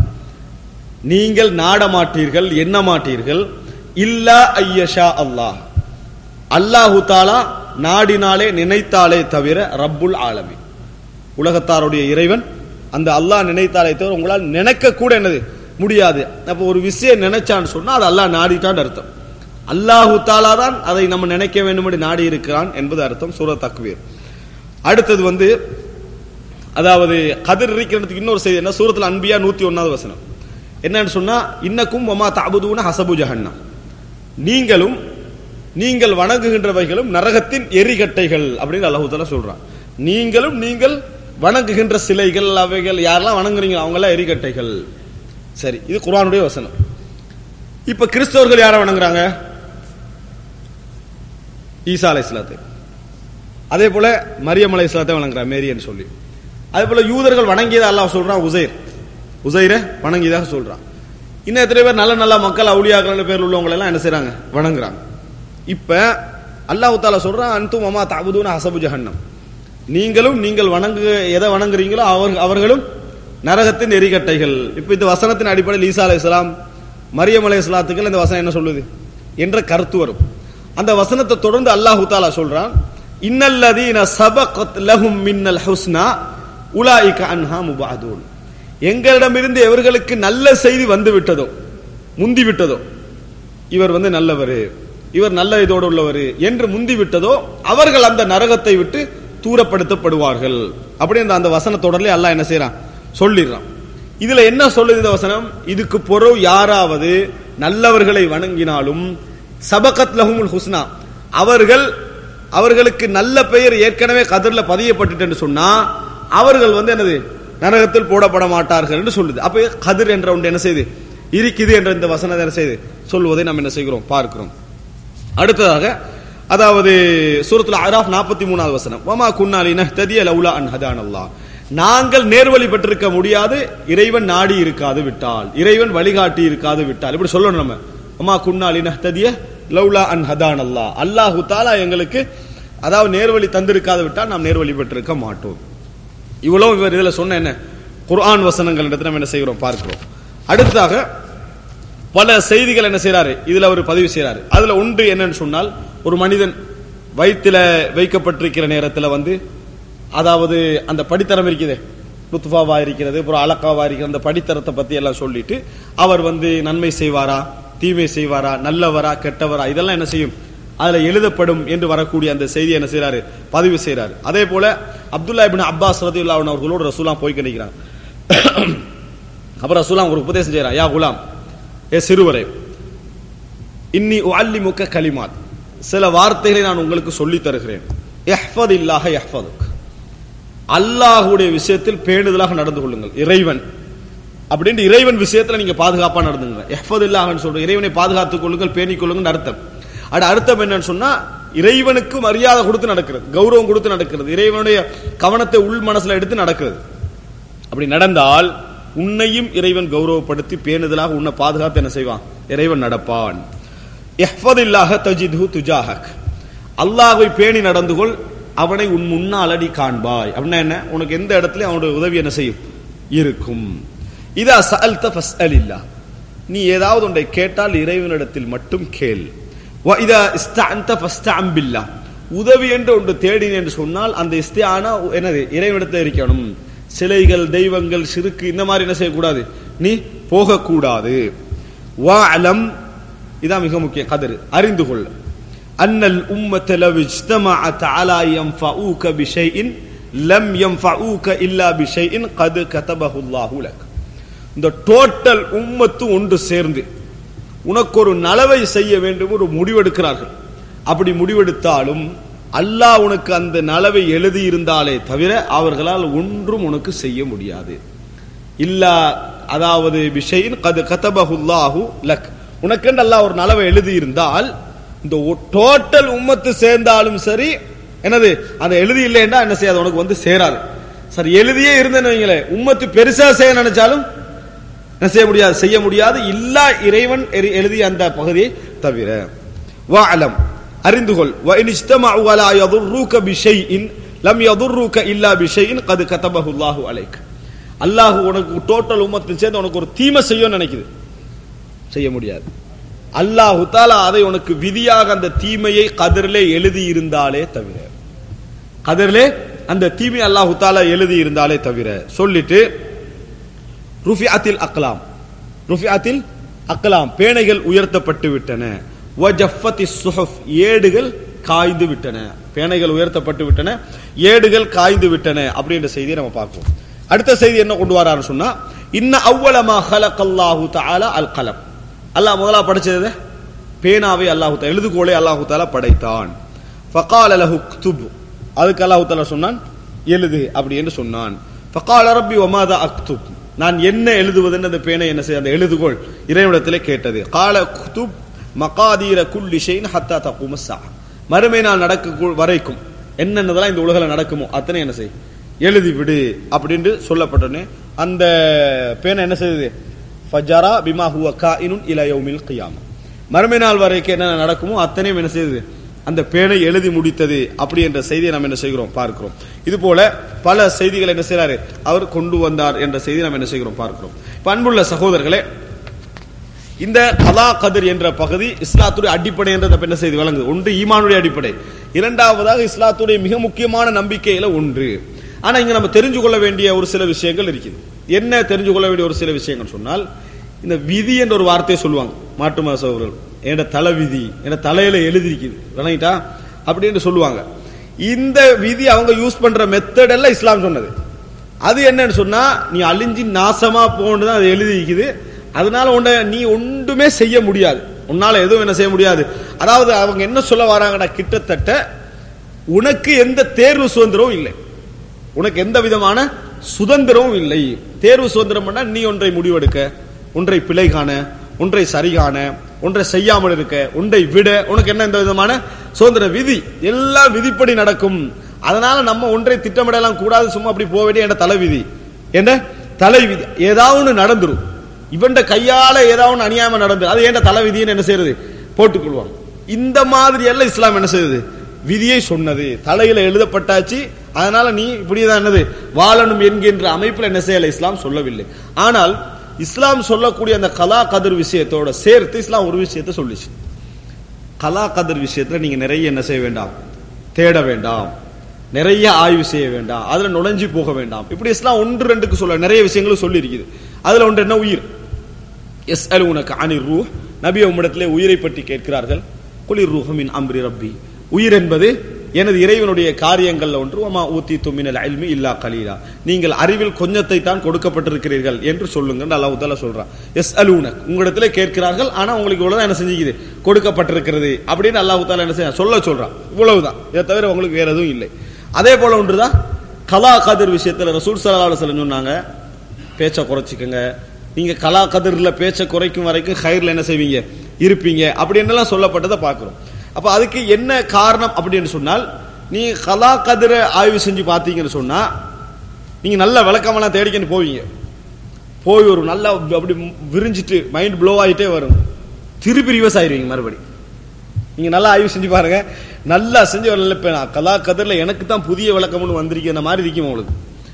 நீங்கள் நாட மாட்டீர்கள் எண்ண மாட்டீர்கள் இல்லா ஐயஷா அல்லாஹ் அல்லாஹு தாலா நாடினாலே நினைத்தாலே தவிர ரப்புல் ஆலமி உலகத்தாருடைய இறைவன் அந்த அல்லாஹ் நினைத்தாலே தவிர உங்களால் நினைக்க கூட என்னது முடியாது அப்ப ஒரு விஷயம் நினைச்சான்னு சொன்னா அது அல்லாஹ் நாடிட்டான்னு அர்த்தம் அல்லாஹு தாலா தான் அதை நம்ம நினைக்க வேண்டும் என்று நாடி இருக்கிறான் என்பது அர்த்தம் சூரத் தக்வீர் அடுத்தது வந்து அதாவது கதிர் இருக்கிறதுக்கு இன்னொரு செய்தி என்ன சூரத்தில் அன்பியா நூத்தி ஒன்னாவது வசனம் என்னன்னு சொன்னா இன்னக்கும் ஒமா தாபுதூன ஹசபு ஜஹன்னா நீங்களும் நீங்கள் வணங்குகின்றவைகளும் நரகத்தின் எரிகட்டைகள் அப்படின்னு அல்லாஹு தாலா சொல்றான் நீங்களும் நீங்கள் வணங்குகின்ற சிலைகள் அவைகள் யாரெல்லாம் வணங்குறீங்க அவங்க எல்லாம் எரிகட்டைகள் சரி இது குர்ஆனுடைய வசனம் இப்ப கிறிஸ்தவர்கள் யாரை வணங்குறாங்க ஈசா அலை இஸ்லாத்தை அதே போல மரியம் அலை இஸ்லாத்தை வணங்குறான் மேரியன்னு சொல்லி அதே போல யூதர்கள் வணங்கியதை அல்லாஹ் சொல்றான் உசைர் உசைரை வணங்கியதாக சொல்றான் இன்னும் எத்தனை பேர் நல்ல நல்ல மக்கள் அவுளியாக்கள் பேர் உள்ளவங்க எல்லாம் என்ன செய்றாங்க வணங்குறாங்க இப்ப அல்லாஹ் தாலா சொல்றான் அன்தும் அம்மா தாபுதூன ஹசபு ஜஹன்னம் நீங்களும் நீங்கள் வணங்கு எதை வணங்குறீங்களோ அவர் அவர்களும் நரகத்தின் எரிகட்டைகள் இப்ப இந்த வசனத்தின் அடிப்படையில் ஈசா அலை இஸ்லாம் மரியம் அலை இஸ்லாத்துக்கள் இந்த வசனம் என்ன சொல்லுது என்ற கருத்து வரும் அந்த வசனத்தை தொடர்ந்து அல்லாஹு தாலா சொல்றான் இன்னல்லதீன சபகத் லஹும் மின்னல் ஹுஸ்னா உலாயிக அன்ஹா முபாதூன் எங்களிடமிருந்து எவர்களுக்கு நல்ல செய்தி வந்து விட்டதோ முந்தி விட்டதோ இவர் வந்து நல்லவர் இவர் நல்ல இதோடு உள்ளவர் என்று முந்தி விட்டதோ அவர்கள் அந்த நரகத்தை விட்டு தூரப்படுத்தப்படுவார்கள் அப்படி அந்த அந்த வசன தொடர்ல அல்லாஹ் என்ன செய்யறான் சொல்லிடுறான் இதுல என்ன சொல்லுது இந்த வசனம் இதுக்கு பொருள் யாராவது நல்லவர்களை வணங்கினாலும் சபகத் லஹுமுல் ஹுஸ்னா அவர்கள் அவர்களுக்கு நல்ல பெயர் ஏற்கனவே கதிரில் பதியப்பட்டுட்டு என்று சொன்னா அவர்கள் வந்து என்னது நரகத்தில் போடப்பட மாட்டார்கள் என்று சொல்லுது அப்ப கதிர் என்ற ஒன்று என்ன செய்யுது இருக்குது என்ற இந்த வசனத்தை என்ன செய்யுது சொல்வதை நாம் என்ன செய்கிறோம் பார்க்கிறோம் அடுத்ததாக அதாவது சூரத்துல அராஃப் நாற்பத்தி மூணாவது வசனம் வமா குன்னாலி நஹ்ததிய லவுலா அன் ஹதான் அல்லாஹ் நாங்கள் நேர்வழி பெற்றிருக்க முடியாது இறைவன் நாடி இருக்காது விட்டால் இறைவன் வழிகாட்டி இருக்காது விட்டால் இப்படி சொல்லணும் நம்ம வமா குன்னாலி நஹ்ததிய லவுலா அன் ஹதான் அல்லாஹ் அல்லாஹு தாலா எங்களுக்கு அதாவது நேர்வழி தந்திருக்காது விட்டால் நாம் நேர்வழி பெற்றிருக்க மாட்டோம் இவ்வளவு இவர் இதுல சொன்ன என்ன குர்ஆன் வசனங்கள் இடத்துல நம்ம என்ன செய்கிறோம் பார்க்கிறோம் அடுத்ததாக பல செய்திகள் என்ன செய்யறாரு இதுல அவர் பதிவு செய்யறாரு அதுல ஒன்று என்னன்னு சொன்னால் ஒரு மனிதன் வயிற்றில வைக்கப்பட்டிருக்கிற நேரத்துல வந்து அதாவது அந்த படித்தரம் இருக்குது லுத்ஃபாவா இருக்கிறது அப்புறம் அலக்காவா இருக்கிற அந்த படித்தரத்தை பத்தி எல்லாம் சொல்லிட்டு அவர் வந்து நன்மை செய்வாரா தீமை செய்வாரா நல்லவரா கெட்டவரா இதெல்லாம் என்ன செய்யும் அதுல எழுதப்படும் என்று வரக்கூடிய அந்த செய்தி என்ன செய்யறாரு பதிவு செய்யறாரு அதே போல அப்துல்லா இபின் அப்பாஸ் ரதியுல்லா அவர்களோட ரசூலா போய் கிடைக்கிறாங்க அப்புறம் ரசூலா ஒரு உபதேசம் செய்யறான் யா குலாம் ஏ சிறுவரே இன்னி உஅல்லிமுக்க கலிமாத் சில வார்த்தைகளை நான் உங்களுக்கு சொல்லித் தருகிறேன் யஹ்ஃபத் இல்லாஹ யஹ்ஃபதுக் அல்லாஹ்வுடைய விஷயத்தில் பேணுதலாக நடந்து கொள்ளுங்கள் இறைவன் அப்படின்ட்டு இறைவன் விஷயத்துல நீங்க பாதுகாப்பா நடந்துங்க யஹ்ஃபத் இல்லாஹன்னு சொல்ற இறைவனை பாதுகாத்துக் கொள்ளுங்கள் பேணிக் கொள்ளுங்கள் அர்த்தம் அட அர்த்தம் என்னன்னு சொன்னா இறைவனுக்கு மரியாதை கொடுத்து நடக்கிறது கௌரவம் கொடுத்து நடக்கிறது இறைவனுடைய கவனத்தை உள் மனசுல எடுத்து நடக்கிறது அப்படி நடந்தால் உன்னையும் இறைவன் கௌரவப்படுத்தி பேணுதலாக உன்னை பாதுகாத்து என்ன செய்வான் இறைவன் நடப்பான் இல்லாஹ தஜிது துஜாஹக் அல்லாஹ்வை பேணி நடந்து கொள் அவனை உன் முன்னால் அடி காண்பாய் அப்படின்னா என்ன உனக்கு எந்த இடத்துல அவனுடைய உதவி என்ன செய்யும் இருக்கும் இதா சஅல்த ஃபஸ்அலில்லா நீ ஏதாவது ஒன்றை கேட்டால் இறைவனிடத்தில் மட்டும் கேள் வ இதா இஸ்தஅன்த ஃபஸ்தஅம் பில்லா உதவி என்று ஒன்று தேடின என்று சொன்னால் அந்த இஸ்தியானா என்னது இறைவனிடத்தில் இருக்கணும் சிலைகள் தெய்வங்கள் சிறுக்கு இந்த மாதிரி என்ன செய்யக்கூடாது நீ போகக்கூடாது வஅலம் இதான் மிக முக்கிய கதிர் அறிந்து கொள் அன்னல் உம்மத்த லவ் இஜ்தமஅத் அலா யன்ஃபஊக பிஷைஇன் லம் யன்ஃபஊக இல்லா பிஷைஇன் கத் கதபஹு அல்லாஹு லக் இந்த டோட்டல் உம்மத்து ஒன்று சேர்ந்து உனக்கு ஒரு நலவை செய்ய வேண்டும் ஒரு முடிவெடுக்கிறார்கள் அப்படி முடிவெடுத்தாலும் அல்லாஹ் உனக்கு அந்த நலவை எழுதி இருந்தாலே தவிர அவர்களால் ஒன்றும் உனக்கு செய்ய முடியாது இல்லா அதாவது விஷயின் கது கதபஹுல்லாஹு லக் உனக்கென்று அல்லாஹ் ஒரு நலவை எழுதி இருந்தால் இந்த டோட்டல் உம்மத்து சேர்ந்தாலும் சரி என்னது அந்த எழுதி இல்லைன்னா என்ன செய்யாது உனக்கு வந்து சேராது சரி எழுதியே இருந்தேன்னு வைங்களேன் உம்மத்து பெருசா செய்ய நினைச்சாலும் என்ன செய்ய முடியாது செய்ய முடியாது இல்லா இறைவன் எரி- எழுதிய அந்த பகுதியை தவிர வஅலம் அறிந்து கொள் வ இன் இஜ்தமஉ அலா யதுர்ருக பிஷைஇன் லம் யதுர்ருக இல்லா பிஷைஇன் கத் கதபஹு அல்லாஹு அலைக் அல்லாஹ் உனக்கு டோட்டல் உம்மத்தில் சேர்ந்து உனக்கு ஒரு தீமை செய்யும் நினைக்குது செய்ய முடியாது அல்லாஹு தாலா அதை உனக்கு விதியாக அந்த தீமையை கதிரிலே எழுதி இருந்தாலே தவிர கதிரிலே அந்த தீமை அல்லாஹு தாலா எழுதி இருந்தாலே தவிர சொல்லிட்டு ருஃபிஅத்தில் அக்லாம் ருஃபிஅத்தில் அக்லாம் பேணைகள் உயர்த்தப்பட்டு விட்டன வஜஃபத்தி சுஹஃப் ஏடுகள் காய்ந்து விட்டன பேணைகள் உயர்த்தப்பட்டு விட்டன ஏடுகள் காய்ந்து விட்டன அப்படின்ற செய்தியை நம்ம பார்ப்போம் அடுத்த செய்தி என்ன கொண்டு வராரு சொன்னா இன்ன அவ்வளமா ஹலகல்லாஹு தஆலா அல் கலம் அல்லாஹ் முதலா படைச்சது பேனாவை அல்லாஹு தஆலா எழுதுகோலை அல்லாஹு தஆலா படைத்தான் ஃபகால லஹு உக்துப் அதுக்கு அல்லாஹு தஆலா சொன்னான் எழுது அப்படி என்று சொன்னான் ஃபகால ரப்பி வமாதா அக்துப் நான் என்ன எழுதுவதுன்னு அந்த பேனை என்ன செய்ய அந்த எழுதுகோள் இறைவனிடத்திலே கேட்டது கால குதுப் மகாதீர குல்லி ஷைன் ஹத்தா தகும ஸா மறுமை நாள் நடக்க வரைக்கும் என்னென்னதெல்லாம் இந்த உலகில் நடக்குமோ அத்தனை என்ன செய் எழுதி விடு அப்படின்னு சொல்லப்பட்டோன்னே அந்த பேனை என்ன செய்யுது ஃபஜரா பிமா ஹுவ காயினுன் இல யௌமில் கியாமா மறுமை நாள் வரைக்கும் என்னென்ன நடக்குமோ அத்தனையும் என்ன செய்யுது அந்த பேனை எழுதி முடித்தது அப்படி என்ற செய்தியை நாம் என்ன செய்கிறோம் பார்க்கிறோம் இது போல பல செய்திகளை என்ன செய்றாரு அவர் கொண்டு வந்தார் என்ற செய்தியை நாம் என்ன செய்கிறோம் பார்க்கிறோம் இப்ப அன்புள்ள சகோதரர்களே இந்த கலா கதிர் என்ற பகுதி இஸ்லாத்துடைய அடிப்படை என்ற என்ன செய்தி வழங்குது ஒன்று ஈமானுடைய அடிப்படை இரண்டாவதாக இஸ்லாத்துடைய மிக முக்கியமான நம்பிக்கையில ஒன்று ஆனா இங்க நம்ம தெரிஞ்சு கொள்ள வேண்டிய ஒரு சில விஷயங்கள் இருக்குது என்ன தெரிஞ்சு கொள்ள வேண்டிய ஒரு சில விஷயங்கள் சொன்னால் இந்த விதி என்ற ஒரு வார்த்தையை சொல்லுவாங்க மாட்டு மத சகோதரர்கள் என்ற தலை விதி என்ற தலையில எழுதிருக்குது விளங்கிட்டா அப்படின்னு சொல்லுவாங்க இந்த விதி அவங்க யூஸ் பண்ற மெத்தட் எல்லாம் இஸ்லாம் சொன்னது அது என்னன்னு சொன்னா நீ அழிஞ்சு நாசமா போன்னு அது எழுதி இருக்குது அதனால உன்னை நீ ஒன்றுமே செய்ய முடியாது உன்னால எதுவும் என்ன செய்ய முடியாது அதாவது அவங்க என்ன சொல்ல வராங்கன்னா கிட்டத்தட்ட உனக்கு எந்த தேர்வு சுதந்திரமும் இல்லை உனக்கு எந்த விதமான சுதந்திரமும் இல்லை தேர்வு சுதந்திரம் நீ ஒன்றை முடிவெடுக்க ஒன்றை பிழை காண ஒன்றை சரி காண ஒன்றை செய்யாமல் இருக்க ஒன்றை விட உனக்கு என்ன எந்த விதமான சுதந்திர விதி எல்லாம் விதிப்படி நடக்கும் அதனால நம்ம ஒன்றை திட்டமிடலாம் கூடாது சும்மா அப்படி போக வேண்டிய என்ற தலை விதி என்ன தலை விதி ஏதாவது ஒண்ணு நடந்துரும் இவன் கையால ஏதாவது ஒண்ணு அநியாயமா நடந்து அது ஏன் தலை விதின்னு என்ன செய்யறது போட்டுக்கொள்வாங்க இந்த மாதிரி எல்லாம் இஸ்லாம் என்ன செய்யுது விதியை சொன்னது தலையில எழுதப்பட்டாச்சு அதனால நீ இப்படிதான் என்னது வாழணும் என்கின்ற அமைப்பில் என்ன செய்யல இஸ்லாம் சொல்லவில்லை ஆனால் இஸ்லாம் சொல்லக்கூடிய அந்த கலா கதிர் விஷயத்தோட சேர்த்து இஸ்லாம் ஒரு விஷயத்தை சொல்லிச்சு கலா கதிர் விஷயத்துல நீங்க நிறைய என்ன செய்ய வேண்டாம் தேட வேண்டாம் நிறைய ஆய்வு செய்ய வேண்டாம் அதுல நுழைஞ்சு போக வேண்டாம் இப்படி இஸ்லாம் ஒன்று ரெண்டுக்கு சொல்ல நிறைய விஷயங்களும் சொல்லி இருக்குது அதுல ஒன்று என்ன உயிர் எஸ் அல் உனக்கு அணி ரூ நபி உம்மிடத்திலே உயிரை பற்றி கேட்கிறார்கள் குளிர் ரூஹமின் அம்ரி ரப்பி உயிர் என்பது எனது இறைவனுடைய காரியங்கள்ல ஒன்று ஒமா ஊத்தி தும்மினல் அல்மி இல்லா கலீலா நீங்கள் அறிவில் கொஞ்சத்தை தான் கொடுக்கப்பட்டிருக்கிறீர்கள் என்று சொல்லுங்க அல்லாஹ் தாலா சொல்றான் எஸ் அலூனக் உங்களிடத்துல கேட்கிறார்கள் ஆனா உங்களுக்கு இவ்வளவுதான் என்ன செஞ்சுக்குது கொடுக்கப்பட்டிருக்கிறது அப்படின்னு அல்லாஹ் தாலா என்ன செய்ய சொல்ல சொல்றான் இவ்வளவுதான் இதை தவிர உங்களுக்கு வேற எதுவும் இல்லை அதே போல ஒன்றுதான் கலா கதிர் விஷயத்துல ரசூல் சல்லா அலுவலம் சொன்னாங்க பேச்சை குறைச்சிக்கங்க நீங்க கலா கதிர்ல பேச்சை குறைக்கும் வரைக்கும் ஹைர்ல என்ன செய்வீங்க இருப்பீங்க அப்படின்னு சொல்லப்பட்டதை பார்க்கிறோம் அப்ப அதுக்கு என்ன காரணம் அப்படின்னு சொன்னால் நீ கலா கதிரை ஆய்வு செஞ்சு பார்த்தீங்கன்னு சொன்னா நீங்க நல்ல விளக்கமெல்லாம் தேடிக்கன்னு போவீங்க போய் ஒரு நல்ல அப்படி விரிஞ்சிட்டு மைண்ட் ப்ளோ ஆகிட்டே வரும் திருப்பி ரிவர்ஸ் ஆயிருவீங்க மறுபடி நீங்க நல்லா ஆய்வு செஞ்சு பாருங்க நல்லா செஞ்சு வரல இப்ப நான் கலா கதிரில் எனக்கு தான் புதிய விளக்கம்னு வந்திருக்கு அந்த மாதிரி இருக்கும் உங்களுக்கு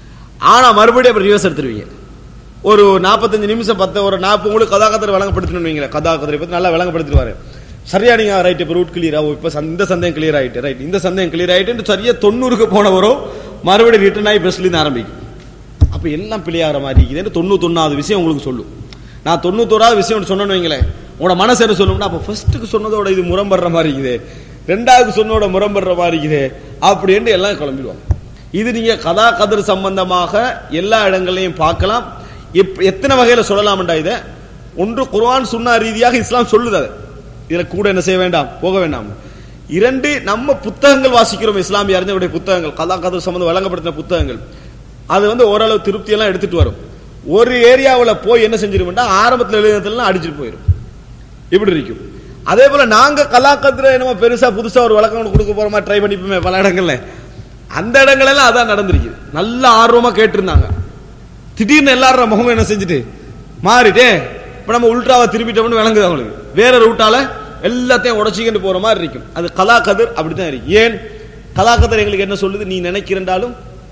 ஆனா மறுபடியும் அப்புறம் ரிவர்ஸ் எடுத்துருவீங்க ஒரு நாற்பத்தஞ்சு நிமிஷம் பத்து ஒரு நாற்பது உங்களுக்கு கதா கதிரை விளங்கப்படுத்தணும் வைங்களேன் கதா கதிரை பத்தி நல்லா விளங்கப்படுத்திடுவாரு சரியா நீங்க ரைட் இப்ப ரூட் கிளியர் ஆகும் இப்ப இந்த சந்தேகம் கிளியர் ஆயிட்டு ரைட் இந்த சந்தேகம் கிளியர் ஆயிட்டு சரியா தொண்ணூறுக்கு போனவரும் மறுபடியும் ரிட்டர்ன் ஆகி பெஸ்ட்ல இருந்து ஆரம்பிக்கும் அப்ப எல்லாம் பிள்ளையாகிற மாதிரி இருக்குதுன்னு தொண்ணூத்தொன்னாவது விஷயம் உங்களுக்கு சொல்லும் நான் தொண்ணூத்தோராவது விஷயம் சொன்னேன்னு வைங்களேன் உங்களோட மனசு என்ன சொல்லணும்னா அப்ப ஃபர்ஸ்ட்டுக்கு சொன்னதோட இது முரம்படுற மாதிரி இருக்குது ரெண்டாவது சொன்னோட முரம்படுற மாதிரி இருக்குது அப்படின்னு எல்லாம் கிளம்பிடுவாங்க இது நீங்க கதா கதிர் சம்பந்தமாக எல்லா இடங்களையும் பார்க்கலாம் எப்- எத்தனை வகையில சொல்லலாம்டா இதை ஒன்று குர்ஆன் சுன்னா ரீதியாக இஸ்லாம் சொல்லுது அதை இதுல கூட என்ன செய்ய வேண்டாம் போக வேண்டாம் இரண்டு நம்ம புத்தகங்கள் வாசிக்கிறோம் இஸ்லாமிய அறிஞருடைய புத்தகங்கள் கதா கதிர் சம்பந்தம் வழங்கப்படுத்தின புத்தகங்கள் அது வந்து ஓரளவு திருப்தி எல்லாம் எடுத்துட்டு வரும் ஒரு ஏரியாவுல போய் என்ன செஞ்சிருவோம்னா ஆரம்பத்தில் எழுதுனதுலாம் அடிச்சிட்டு போயிடும் இப்படி இருக்கும் அதே போல நாங்க கலாக்கத்துல என்னமோ பெருசா புதுசா ஒரு விளக்கம் கொடுக்க போறோமா ட்ரை பண்ணிப்போமே பல இடங்கள்ல அந்த இடங்கள் எல்லாம் அதான் நடந்திருக்கு நல்ல ஆர்வமா கேட்டிருந்தாங்க திடீர்னு எல்லாரும் முகம் என்ன செஞ்சுட்டு மாறிட்டே இப்ப நம்ம உல்ட்ராவை திருப்பிட்டோம்னு விளங்குது அவங்களுக்கு வேற ரூட்டால எல்லாத்தையும் உடச்சிக்கிட்டு போற மாதிரி இருக்கும் அது கலா கதிர் அப்படித்தான் இருக்கு ஏன் கலா கதிர் எங்களுக்கு என்ன சொல்லுது நீ நினைக்கிறண்டாலும்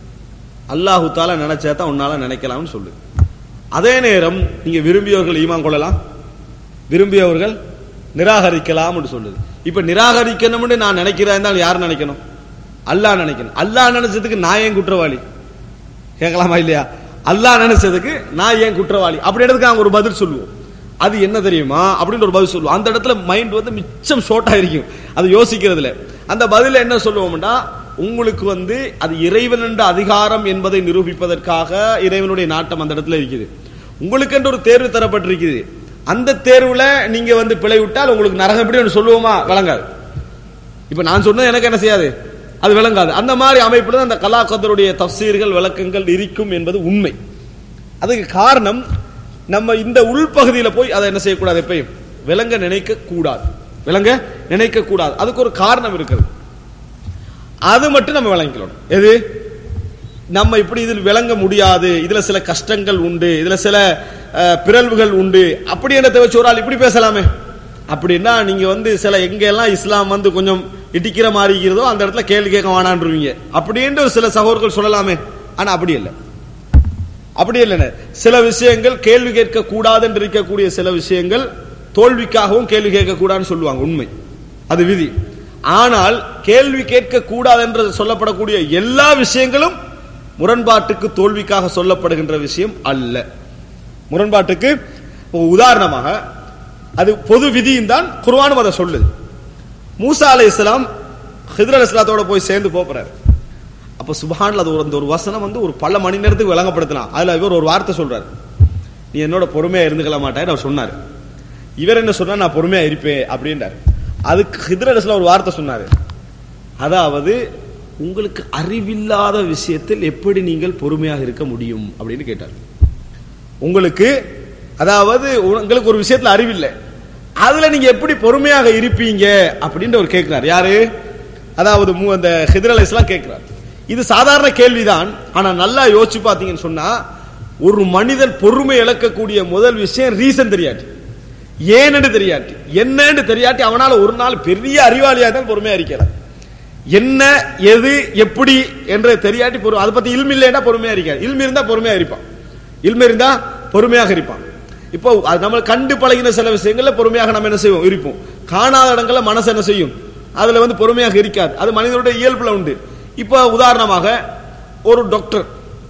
அல்லாஹு தாலா நினைச்சா தான் உன்னால நினைக்கலாம்னு சொல்லுது அதே நேரம் நீங்க விரும்பியவர்கள் ஈமான் கொள்ளலாம் விரும்பியவர்கள் நிராகரிக்கலாம்னு சொல்லுது இப்ப நிராகரிக்கணும்னு நான் நினைக்கிறேன் இருந்தால் யார் நினைக்கணும் அல்லாஹ் நினைக்கணும் அல்லாஹ் நினைச்சதுக்கு நான் ஏன் குற்றவாளி கேட்கலாமா இல்லையா அல்லாஹ் நினைச்சதுக்கு நான் ஏன் குற்றவாளி அப்படி இடத்துக்கு நாங்க ஒரு பதில் சொல்லுவோம் அது என்ன தெரியுமா அப்படின்னு ஒரு பதில் சொல்லுவோம் அந்த இடத்துல மைண்ட் வந்து மிச்சம் ஷார்ட் ஆயிருக்கும் அது யோசிக்கிறதுல அந்த பதில என்ன சொல்லுவோம்னா உங்களுக்கு வந்து அது இறைவன் என்ற அதிகாரம் என்பதை நிரூபிப்பதற்காக இறைவனுடைய நாட்டம் அந்த இடத்துல இருக்குது உங்களுக்கு என்று ஒரு தேர்வு தரப்பட்டிருக்குது அந்த தேர்வுல நீங்க வந்து பிழை விட்டால் உங்களுக்கு நரகம் எப்படி ஒன்று சொல்லுவோமா விளங்காது இப்ப நான் சொன்னது எனக்கு என்ன செய்யாது அது விளங்காது அந்த மாதிரி அமைப்புல தான் அந்த கலாக்கதருடைய தப்சீர்கள் விளக்கங்கள் இருக்கும் என்பது உண்மை அதுக்கு காரணம் நம்ம இந்த உள்பகுதியில போய் அதை என்ன செய்யக்கூடாது எப்பயும் விளங்க நினைக்க கூடாது விளங்க நினைக்க கூடாது அதுக்கு ஒரு காரணம் இருக்குது அது மட்டும் நம்ம விளங்கிக்கணும் எது நம்ம இப்படி இதில் விளங்க முடியாது இதுல சில கஷ்டங்கள் உண்டு இதுல சில அஹ், பிறழ்வுகள் உண்டு அப்படி என்னத்தை வச்சு ஒரு ஆள் இப்படி பேசலாமே அப்படின்னா நீங்க வந்து சில எங்கெல்லாம் இஸ்லாம் வந்து கொஞ்சம் இடிக்கிற மாதிரி இருக்கிறதோ அந்த இடத்துல கேள்வி கேட்க வேணான்றீங்க அப்படின்ட்டு ஒரு சில சகோதரர்கள் சொல்லலாமே ஆனா அப்படி இல்லை அப்படி இல்லைன்னு சில விஷயங்கள் கேள்வி கேட்க கூடாது என்று இருக்கக்கூடிய சில விஷயங்கள் தோல்விக்காகவும் கேள்வி கேட்க கூடாதுன்னு சொல்லுவாங்க உண்மை அது விதி ஆனால் கேள்வி கேட்க கூடாது என்று சொல்லப்படக்கூடிய எல்லா விஷயங்களும் முரண்பாட்டுக்கு தோல்விக்காக சொல்லப்படுகின்ற விஷயம் அல்ல முரண்பாட்டுக்கு இப்போ உதாரணமாக அது பொது விதியும் தான் குர்ஆனும் அதை சொல்லுது மூசா அலை இஸ்லாம் ஹிதர் அலி இஸ்லாத்தோட போய் சேர்ந்து போறாரு அப்ப சுபஹான்ல அது ஒரு அந்த ஒரு வசனம் வந்து ஒரு பல மணி நேரத்துக்கு விளங்கப்படுத்தினா அதுல இவர் ஒரு வார்த்தை சொல்றாரு நீ என்னோட பொறுமையா இருந்துக்கல மாட்டாரு அவர் சொன்னாரு இவர் என்ன சொன்னா நான் பொறுமையா இருப்பேன் அப்படின்றாரு அதுக்கு ஹிதர் அலி இஸ்லாம் ஒரு வார்த்தை சொன்னாரு அதாவது உங்களுக்கு அறிவில்லாத விஷயத்தில் எப்படி நீங்கள் பொறுமையாக இருக்க முடியும் அப்படின்னு கேட்டார் உங்களுக்கு அதாவது உங்களுக்கு ஒரு விஷயத்துல அறிவில்லை அதுல நீங்க எப்படி பொறுமையாக இருப்பீங்க அப்படின்னு அவர் கேட்கிறார் யாரு அதாவது மு- அந்த ஹிதர் அலைஸ்லாம் கேட்கிறார் இது சாதாரண கேள்விதான் ஆனா நல்லா யோசிச்சு பாத்தீங்கன்னு சொன்னா ஒரு மனிதன் பொறுமை இழக்கக்கூடிய முதல் விஷயம் ரீசன் தெரியாட்டி ஏன்னு தெரியாட்டி என்னன்னு தெரியாட்டி அவனால ஒரு நாள் பெரிய அறிவாளியா தான் பொறுமையா இருக்கிறான் என்ன எது எப்படி என்று தெரியாட்டி பொறு அதை பத்தி இல்ம இல்லைன்னா பொறுமையா இருக்காது இல்ம இருந்தா பொறுமையா இருப்பான் இல்ம இருந்தா பொறுமையாக இருப்பான் இப்போ அது நம்ம கண்டு பழகின சில விஷயங்கள்ல பொறுமையாக நம்ம என்ன செய்வோம் இருப்போம் காணாத இடங்கள்ல மனசு என்ன செய்யும் அதுல வந்து பொறுமையாக இருக்காது அது மனிதனுடைய இயல்புல உண்டு இப்போ உதாரணமாக ஒரு டாக்டர்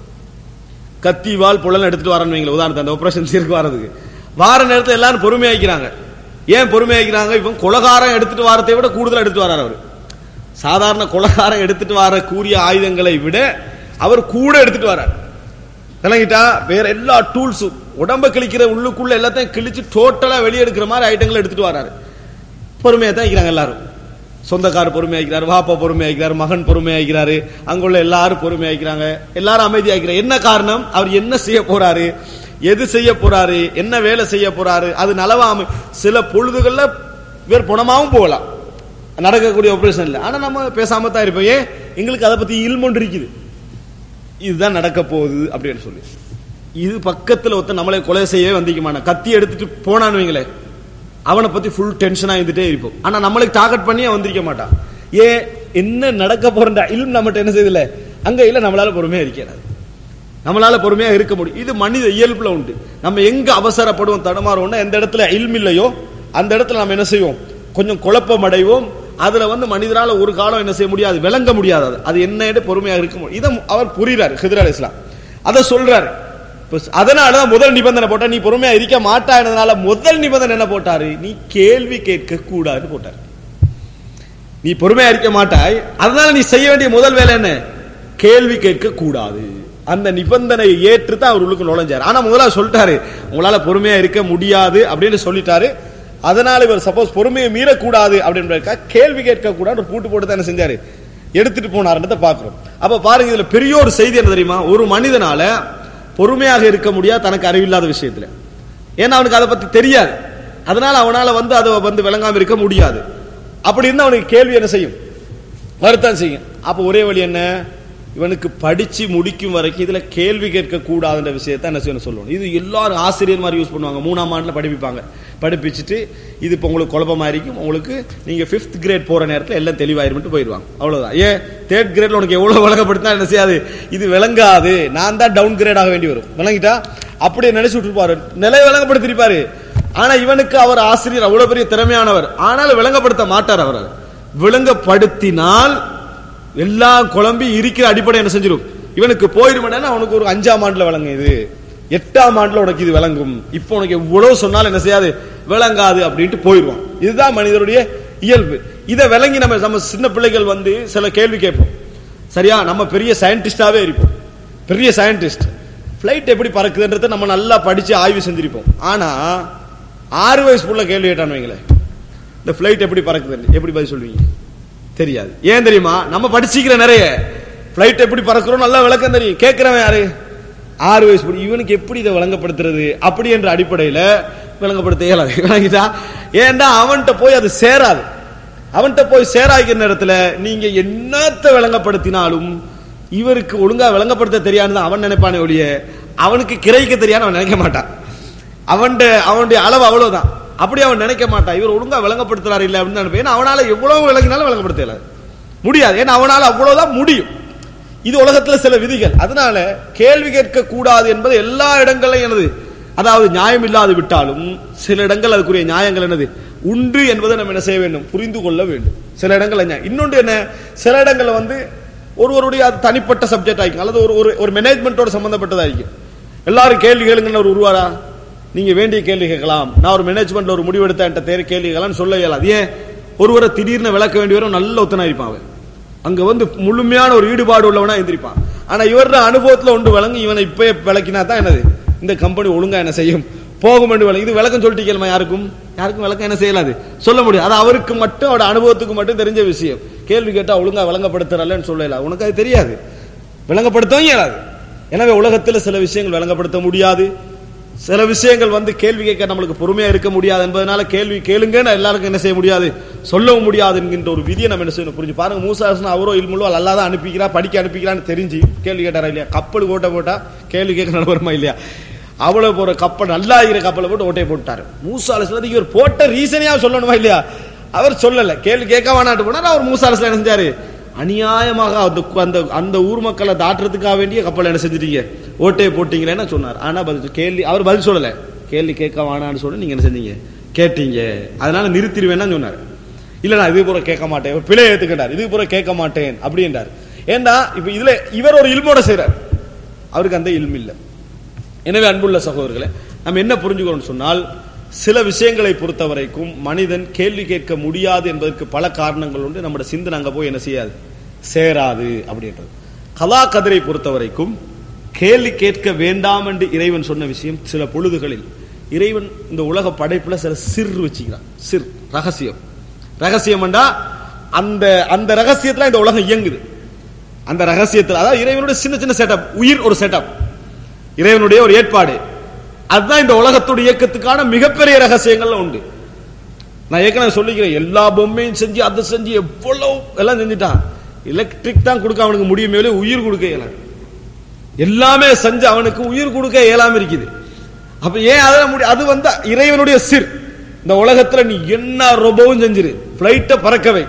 கத்தி வால் புலன் எடுத்துட்டு வரணும் வைங்களேன் உதாரணத்தை அந்த ஆபரேஷன் சீருக்கு வரதுக்கு வார நேரத்தில் எல்லாரும் பொறுமையாக்கிறாங்க ஏன் பொறுமையாக்கிறாங்க இவன் கொலகாரம் எடுத்துட்டு வாரத்தை விட கூடுதல் எடுத்துட்டு வரார் அவர் சாதாரண கொலகாரம் எடுத்துட்டு வர கூறிய ஆயுதங்களை விட அவர் கூட எடுத்துட்டு வரார் விளங்கிட்டா வேற எல்லா டூல்ஸும் உடம்ப கிழிக்கிற உள்ளுக்குள்ள எல்லாத்தையும் கிழிச்சு டோட்டலா வெளியே எடுக்கிற மாதிரி ஐட்டங்களை எடுத்துட்டு வராரு பொறுமையா தான் இருக்கிறாங்க எல்லாரும் சொந்தக்காரர் பொறுமையாக்கிறாரு வாப்பா பொறுமையாக்கிறாரு மகன் பொறுமையாக்கிறாரு அங்குள்ள எல்லாரும் பொறுமையாக்கிறாங்க எல்லாரும் அமைதியாக்கிறார் என்ன காரணம் அவர் என்ன செய்ய போறாரு எது செய்ய போறாரு என்ன வேலை செய்ய போறாரு அது நலவாம சில பொழுதுகள்ல வேறு புணமாவும் போகலாம் நடக்கக்கூடிய ஆபரேஷன் இல்லை ஆனா நம்ம பேசாம தான் இருப்போம் ஏன் எங்களுக்கு அதை பத்தி இல்மொன்று இருக்குது இதுதான் நடக்க போகுது அப்படின்னு சொல்லி இது பக்கத்துல ஒருத்தன் நம்மளை கொலை செய்யவே வந்திக்குமான கத்தி எடுத்துட்டு போனான்னு வைங்களேன் அவனை பத்தி ஃபுல் டென்ஷனா இருந்துட்டே இருப்போம் ஆனா நம்மளுக்கு டார்கெட் பண்ணி அவன் வந்திருக்க மாட்டான் ஏன் என்ன நடக்க போறா இல்ம் நம்மகிட்ட என்ன செய்யல அங்க இல்ல நம்மளால பொறுமையா இருக்கிறாது நம்மளால பொறுமையா இருக்க முடியும் இது மனித இயல்புல உண்டு நம்ம எங்க அவசரப்படுவோம் தடுமாறுவோம்னா எந்த இடத்துல இல்ம் இல்லையோ அந்த இடத்துல நம்ம என்ன செய்வோம் கொஞ்சம் குழப்பம் அடைவோம் அதுல வந்து மனிதரால ஒரு காலம் என்ன செய்ய முடியாது விளங்க முடியாது அது. அது என்ன பொறுமையாக இருக்க முடியும் இதை அவர் புரிகிறார் ஹிதர் அலி இஸ்லாம் அதை சொல்றாரு இப்ப அதனாலதான் முதல் நிபந்தனை போட்டா நீ பொறுமையா இருக்க மாட்டானதுனால முதல் நிபந்தனை என்ன போட்டாரு நீ கேள்வி கேட்க கூடாதுன்னு போட்டாரு நீ பொறுமையா இருக்க மாட்டாய் அதனால நீ செய்ய வேண்டிய முதல் வேலை என்ன கேள்வி கேட்க கூடாது அந்த நிபந்தனையை ஏற்று தான் அவர் உள்ளுக்கு நுழைஞ்சார் ஆனா முதல்ல சொல்லிட்டாரு உங்களால பொறுமையா இருக்க முடியாது அப்படின்னு சொல்லிட்டாரு அதனால இவர் சப்போஸ் பொறுமையை மீறக்கூடாது அப்படின்றதுக்காக கேள்வி கேட்க கூடாது ஒரு பூட்டு போட்டு தான் என்ன செஞ்சாரு எடுத்துட்டு போனாருன்றத பாக்குறோம் அப்ப பாருங்க இதுல பெரிய ஒரு செய்தி என்ன தெரியுமா ஒரு மனிதனால பொறுமையாக இருக்க முடியாது தனக்கு அறிவில்லாத விஷயத்துல ஏன்னா அவனுக்கு அதை பத்தி தெரியாது அதனால அவனால வந்து அதை வந்து விளங்காம இருக்க முடியாது அப்படி இருந்தா அவனுக்கு கேள்வி என்ன செய்யும் வருத்தம் செய்யும் அப்ப ஒரே வழி என்ன இவனுக்கு படிச்சு முடிக்கும் வரைக்கும் இதுல கேள்வி கேட்க கூடாதுன்ற விஷயத்தை என்ன செய்யணும் சொல்லணும் இது எல்லாரும் ஆசிரியர் மாதிரி யூஸ் பண்ணுவாங்க மூணாம் ஆண்டுல படிப்பிப்பாங்க படிப்பிச்சுட்டு இது இப்போ உங்களுக்கு குழப்பமா இருக்கும் உங்களுக்கு நீங்க ஃபிஃப்த் கிரேட் போற நேரத்தில் எல்லாம் தெளிவாயிருமிட்டு போயிடுவாங்க அவ்வளவுதான் ஏன் தேர்ட் கிரேட்ல உனக்கு எவ்வளவு விளங்கப்படுத்தினா என்ன செய்யாது இது விளங்காது நான் தான் டவுன் கிரேட் ஆக வேண்டி வரும் விளங்கிட்டா அப்படியே நினைச்சு விட்டுருப்பாரு நிலை விளங்கப்படுத்திருப்பாரு ஆனா இவனுக்கு அவர் ஆசிரியர் அவ்வளவு பெரிய திறமையானவர் ஆனாலும் விளங்கப்படுத்த மாட்டார் அவர் விளங்கப்படுத்தினால் எல்லாம் குழம்பி இருக்கிற அடிப்படை என்ன செஞ்சிடும் இவனுக்கு போயிருமானா அவனுக்கு ஒரு அஞ்சாம் ஆண்டுல விளங்குது எட்டாம் ஆண்டுல உனக்கு இது விளங்கும் இப்போ உனக்கு எவ்வளவு சொன்னாலும் என்ன செய்யாது விளங்காது அப்படின்ட்டு போயிடுவான் இதுதான் மனிதருடைய இயல்பு இதை விளங்கி நம்ம நம்ம சின்ன பிள்ளைகள் வந்து சில கேள்வி கேட்போம் சரியா நம்ம பெரிய சயின்டிஸ்டாவே இருப்போம் பெரிய சயின்டிஸ்ட் ஃபிளைட் எப்படி பறக்குதுன்றதை நம்ம நல்லா படிச்சு ஆய்வு செஞ்சிருப்போம் ஆனா ஆறு வயசு புள்ள கேள்வி கேட்டான்னு வைங்களேன் இந்த ஃபிளைட் எப்படி பறக்குதுன்னு எப்படி பதில் சொல்லுவீங்க தெரியாது ஏன் தெரியுமா நம்ம படிச்சுக்கிற நிறைய ஃபிளைட் எப்படி பறக்கிறோம் நல்லா விளக்கம் தெரியும் கேட்கிறவன் யாரு ஆறு வயசு படி இவனுக்கு எப்படி இதை விளங்கப்படுத்துறது அப்படி என்ற அடிப்படையில விளங்கப்படுத்த இயலாது விளங்கிட்டா ஏன்டா அவன்கிட்ட போய் அது சேராது அவன்கிட்ட போய் சேராய்க்கிற நேரத்துல நீங்க என்னத்தை விளங்கப்படுத்தினாலும் இவருக்கு ஒழுங்கா விளங்கப்படுத்த தெரியாதுன்னு அவன் நினைப்பானே ஒழிய அவனுக்கு கிரைக்க தெரியான்னு அவன் நினைக்க மாட்டான் அவன் அவனுடைய அளவு அவ்வளவுதான் அப்படி அவன் நினைக்க மாட்டான் இவர் ஒழுங்கா விளங்கப்படுத்துறாரு இல்ல அப்படின்னு நினைப்பேன் ஏன்னா அவனால எவ்வளவு விளங்கினாலும் விளங்கப்படுத்தல முடியாது ஏன்னா அவனால அவ்வளவுதான் முடியும் இது உலகத்துல சில விதிகள் அதனால கேள்வி கேட்க கூடாது என்பது எல்லா இடங்களையும் என்னது அதாவது நியாயம் இல்லாது விட்டாலும் சில இடங்கள் அதுக்குரிய நியாயங்கள் என்னது உண்டு என்பதை நம்ம என்ன செய்ய வேண்டும் புரிந்து கொள்ள வேண்டும் சில இடங்கள்ல நியாயம். இன்னொன்று என்ன சில இடங்கள்ல வந்து ஒருவருடைய அது தனிப்பட்ட சப்ஜெக்ட் ஆகிக்கும் அல்லது ஒரு ஒரு- ஒரு மேனேஜ்மெண்ட்டோட சம்பந்தப்பட்டதா இருக்கும் எல்லாரும் கேள்வி கேளுங்கன்னு ஒரு உருவாரா நீங்க வேண்டிய கேள்வி கேட்கலாம் நான் ஒரு மேனேஜ்மெண்ட்ல ஒரு முடிவு எடுத்த என்கிட்ட தேர் கேள்வி கேட்கலாம்னு சொல்ல இயலாது ஏன் ஒருவரை திடீர்னு விளக்க வேண்டியவரும் நல்ல ஒத்தனா இருப்பான் அவன் அங்க வந்து முழுமையான ஒரு ஈடுபாடு உள்ளவனா எந்திரிப்பான் ஆனா இவர அனுபவத்துல ஒன்று விளங்கி இவனை இப்பயே விளக்கினா தான் என்னது இந்த கம்பெனி ஒழுங்கா என்ன செய்யும் போகும் என்று விளங்கி இது விளக்கம் சொல்லிட்டு கேளுமா யாருக்கும் யாருக்கும் விளக்கம் என்ன செய்யலாது சொல்ல முடியும் அது அவருக்கு மட்டும் அவரோட அனுபவத்துக்கு மட்டும் தெரிஞ்ச விஷயம் கேள்வி கேட்டா ஒழுங்கா விளங்கப்படுத்துறலன்னு சொல்லலாம் உனக்கு அது தெரியாது விளங்கப்படுத்தவும் இயலாது எனவே உலகத்துல சில விஷயங்கள் விளங்கப்படுத்த முடியாது சில விஷயங்கள் வந்து கேள்வி கேட்க நம்மளுக்கு பொறுமையா இருக்க முடியாது என்பதனால கேள்வி கேளுங்கன்னு எல்லாருக்கும் என்ன செய்ய முடியாது சொல்லவும் முடியாது என்கின்ற ஒரு விதியை நம்ம என்ன செய்யணும் புரிஞ்சு பாருங்க மூசாசன் அவரோ இல்முள்ளோ அல்லா தான் அனுப்பிக்கிறா படிக்க அனுப்பிக்கிறான்னு தெரிஞ்சு கேள்வி கேட்டாரா இல்லையா கப்பல் ஓட்ட போட்டா கேள்வி கேட்க நடுவருமா இல்லையா அவ்வளவு போற கப்பல் நல்லா இருக்கிற கப்பலை போட்டு ஓட்டையை போட்டாரு மூசா அலிஸ்லாம் இவர் போட்ட ரீசனையா சொல்லணுமா இல்லையா அவர் சொல்லல கேள்வி கேட்க வேணாட்டு போனார் அவர் மூசா அலிஸ்லாம் என்ன செஞ்சாரு அநியாயமாக அந்த அந்த அந்த ஊர் மக்களை தாட்டுறதுக்காக வேண்டிய கப்பல் என்ன செஞ்சிட்டீங்க ஓட்டையை போட்டீங்களேன்னு சொன்னார் ஆனா பதில் கேள்வி அவர் பதில் சொல்லல கேள்வி கேட்க வேணான்னு சொல்லி நீங்க என்ன செஞ்சீங்க கேட்டீங்க அதனால நிறுத்திடுவேன்னு சொன்னார் இல்ல நான் இது பூரா கேட்க மாட்டேன் இவர் பிழை ஏத்துக்கிட்டார் இது பூரா கேட்க மாட்டேன் அப்படின்றார் ஏன்னா இப்ப இதுல இவர் ஒரு இல்மோட செய்றார் அவருக்கு அந்த இல்மு இல்லை எனவே அன்புள்ள சகோதரர்களே நம்ம என்ன புரிஞ்சுக்கிறோம் சொன்னால் சில விஷயங்களை பொறுத்த வரைக்கும் மனிதன் கேள்வி கேட்க முடியாது என்பதற்கு பல காரணங்கள் உண்டு நம்முடைய சிந்தனை அங்க போய் என்ன செய்யாது சேராது அப்படின்றது கலா கதிரை பொறுத்த வரைக்கும் கேள்வி கேட்க வேண்டாம் என்று இறைவன் சொன்ன விஷயம் சில பொழுதுகளில் இறைவன் இந்த உலக படைப்புல சில சிறு வச்சுக்கிறான் சிறு ரகசியம் ரகசியம் அந்த அந்த ரகசியத்துல இந்த உலகம் இயங்குது அந்த ரகசியத்தில் அதாவது இறைவனுடைய சின்ன சின்ன செட்டப் உயிர் ஒரு செட்டப் இறைவனுடைய ஒரு ஏற்பாடு அதுதான் இந்த உலகத்துடைய இயக்கத்துக்கான மிகப்பெரிய ரகசியங்கள்ல உண்டு நான் ஏற்கனவே சொல்லிக்கிறேன் எல்லா பொம்மையும் செஞ்சு அதை செஞ்சு எவ்வளவு எல்லாம் செஞ்சுட்டான் எலக்ட்ரிக் தான் கொடுக்க அவனுக்கு முடியுமே ஒழிய உயிர் கொடுக்க இயலாது எல்லாமே செஞ்சு அவனுக்கு உயிர் கொடுக்க இயலாம இருக்குது அப்ப ஏன் அதெல்லாம் முடி அது வந்து இறைவனுடைய சிர் இந்த உலகத்துல நீ என்ன ரொபவும் செஞ்சிரு பிளைட்டை பறக்கவை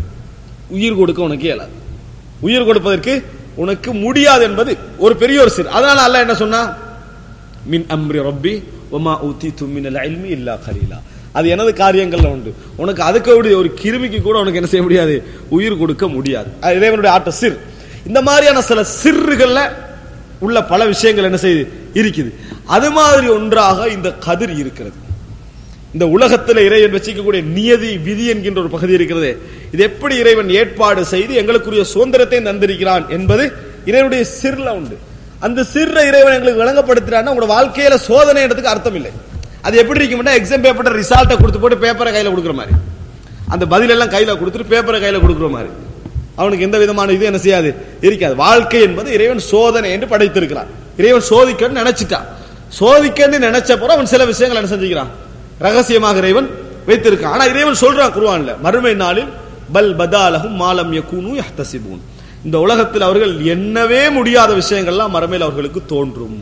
உயிர் கொடுக்க உனக்கு இயலாது உயிர் கொடுப்பதற்கு உனக்கு முடியாது என்பது ஒரு பெரிய ஒரு சிறு அதனால அல்லாஹ் என்ன சொன்னா மின் அம்ரி ரப்பி ஒமா ஊத்தி தும்மினல் இல்மி இல்லா கலீலா அது எனது காரியங்கள்ல உண்டு உனக்கு அதுக்கு ஒரு- ஒரு கிருமிக்கு கூட உனக்கு என்ன செய்ய முடியாது உயிர் கொடுக்க முடியாது அது இறைவனுடைய ஆட்ட சிர் இந்த மாதிரியான சில சிறுகள்ல உள்ள பல விஷயங்கள் என்ன செய்யுது இருக்குது அது மாதிரி ஒன்றாக இந்த கதிர் இருக்கிறது இந்த உலகத்துல இறைவன் வச்சிக்கக்கூடிய நியதி விதி என்கின்ற ஒரு பகுதி இருக்கிறது இது எப்படி இறைவன் ஏற்பாடு செய்து எங்களுக்குரிய சுதந்திரத்தை தந்திருக்கிறான் என்பது இறைவனுடைய சிறுல உண்டு அந்த சிற இறைவன் எங்களுக்கு விளங்கப்படுத்துறான்னா உங்களோட வாழ்க்கையில சோதனைன்றதுக்கு அர்த்தம் இல்லை அது எப்படி இருக்கும்னா எக்ஸாம் பேப்பர் ரிசல்ட்டை கொடுத்து போட்டு பேப்பரை கையில கொடுக்குற மாதிரி அந்த பதில் எல்லாம் கையில கொடுத்துட்டு பேப்பரை கையில கொடுக்குற மாதிரி அவனுக்கு எந்த விதமான இது என்ன செய்யாது இருக்காது வாழ்க்கை என்பது இறைவன் சோதனை என்று படைத்திருக்கிறான் இறைவன் சோதிக்கன்னு நினைச்சிட்டான் சோதிக்கன்னு நினைச்ச பிறகு அவன் சில விஷயங்கள் என்ன செஞ்சுக்கிறான் ரகசியமாக இறைவன் வைத்திருக்கான் ஆனா இறைவன் சொல்றான் குருவான்ல மறுமை நாளில் பல் பதாலகும் மாலம் யகூனு யஹ்தசிபூன் இந்த உலகத்தில் அவர்கள் எண்ணவே முடியாத விஷயங்கள்லாம் மறுமையில் அவர்களுக்கு தோன்றும்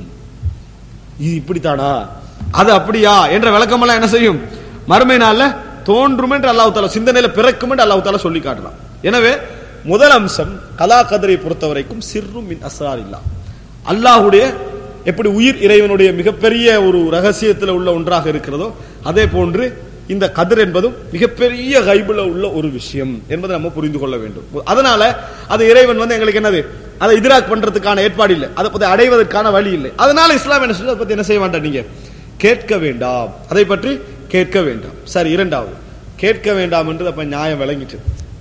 இது இப்படித்தானா அது அப்படியா என்ற விளக்கமெல்லாம் என்ன செய்யும் மறுமை நாள்ல தோன்றும் என்று அல்லாஹ் தாலா சிந்தனையில பிறக்கும் என்று அல்லாஹ் தாலா சொல்லி காட்டலாம் எனவே முதல் அம்சம் கலா கதிரை பொறுத்த வரைக்கும் சிறும் மின் அஸ்ரார் இல்லா அல்லாஹுடைய எப்படி உயிர் இறைவனுடைய மிகப்பெரிய ஒரு ரகசியத்தில் உள்ள ஒன்றாக இருக்கிறதோ அதே போன்று இந்த கதிர் என்பதும் மிகப்பெரிய கைபுல உள்ள ஒரு விஷயம் என்பதை நம்ம புரிந்து கொள்ள வேண்டும் அதனால அது இறைவன் வந்து எங்களுக்கு என்னது அதை எதிராக பண்றதுக்கான ஏற்பாடு இல்லை அதை பத்தி அடைவதற்கான வழி இல்லை அதனால இஸ்லாம் என்ன சொல்லி அதை பத்தி என்ன செய்ய வேண்டாம் நீங்க கேட்க வேண்டாம் அதை பற்றி கேட்க வேண்டாம் சரி இரண்டாவது கேட்க வேண்டாம் என்று அப்ப நியாயம் விளங்கிட்டு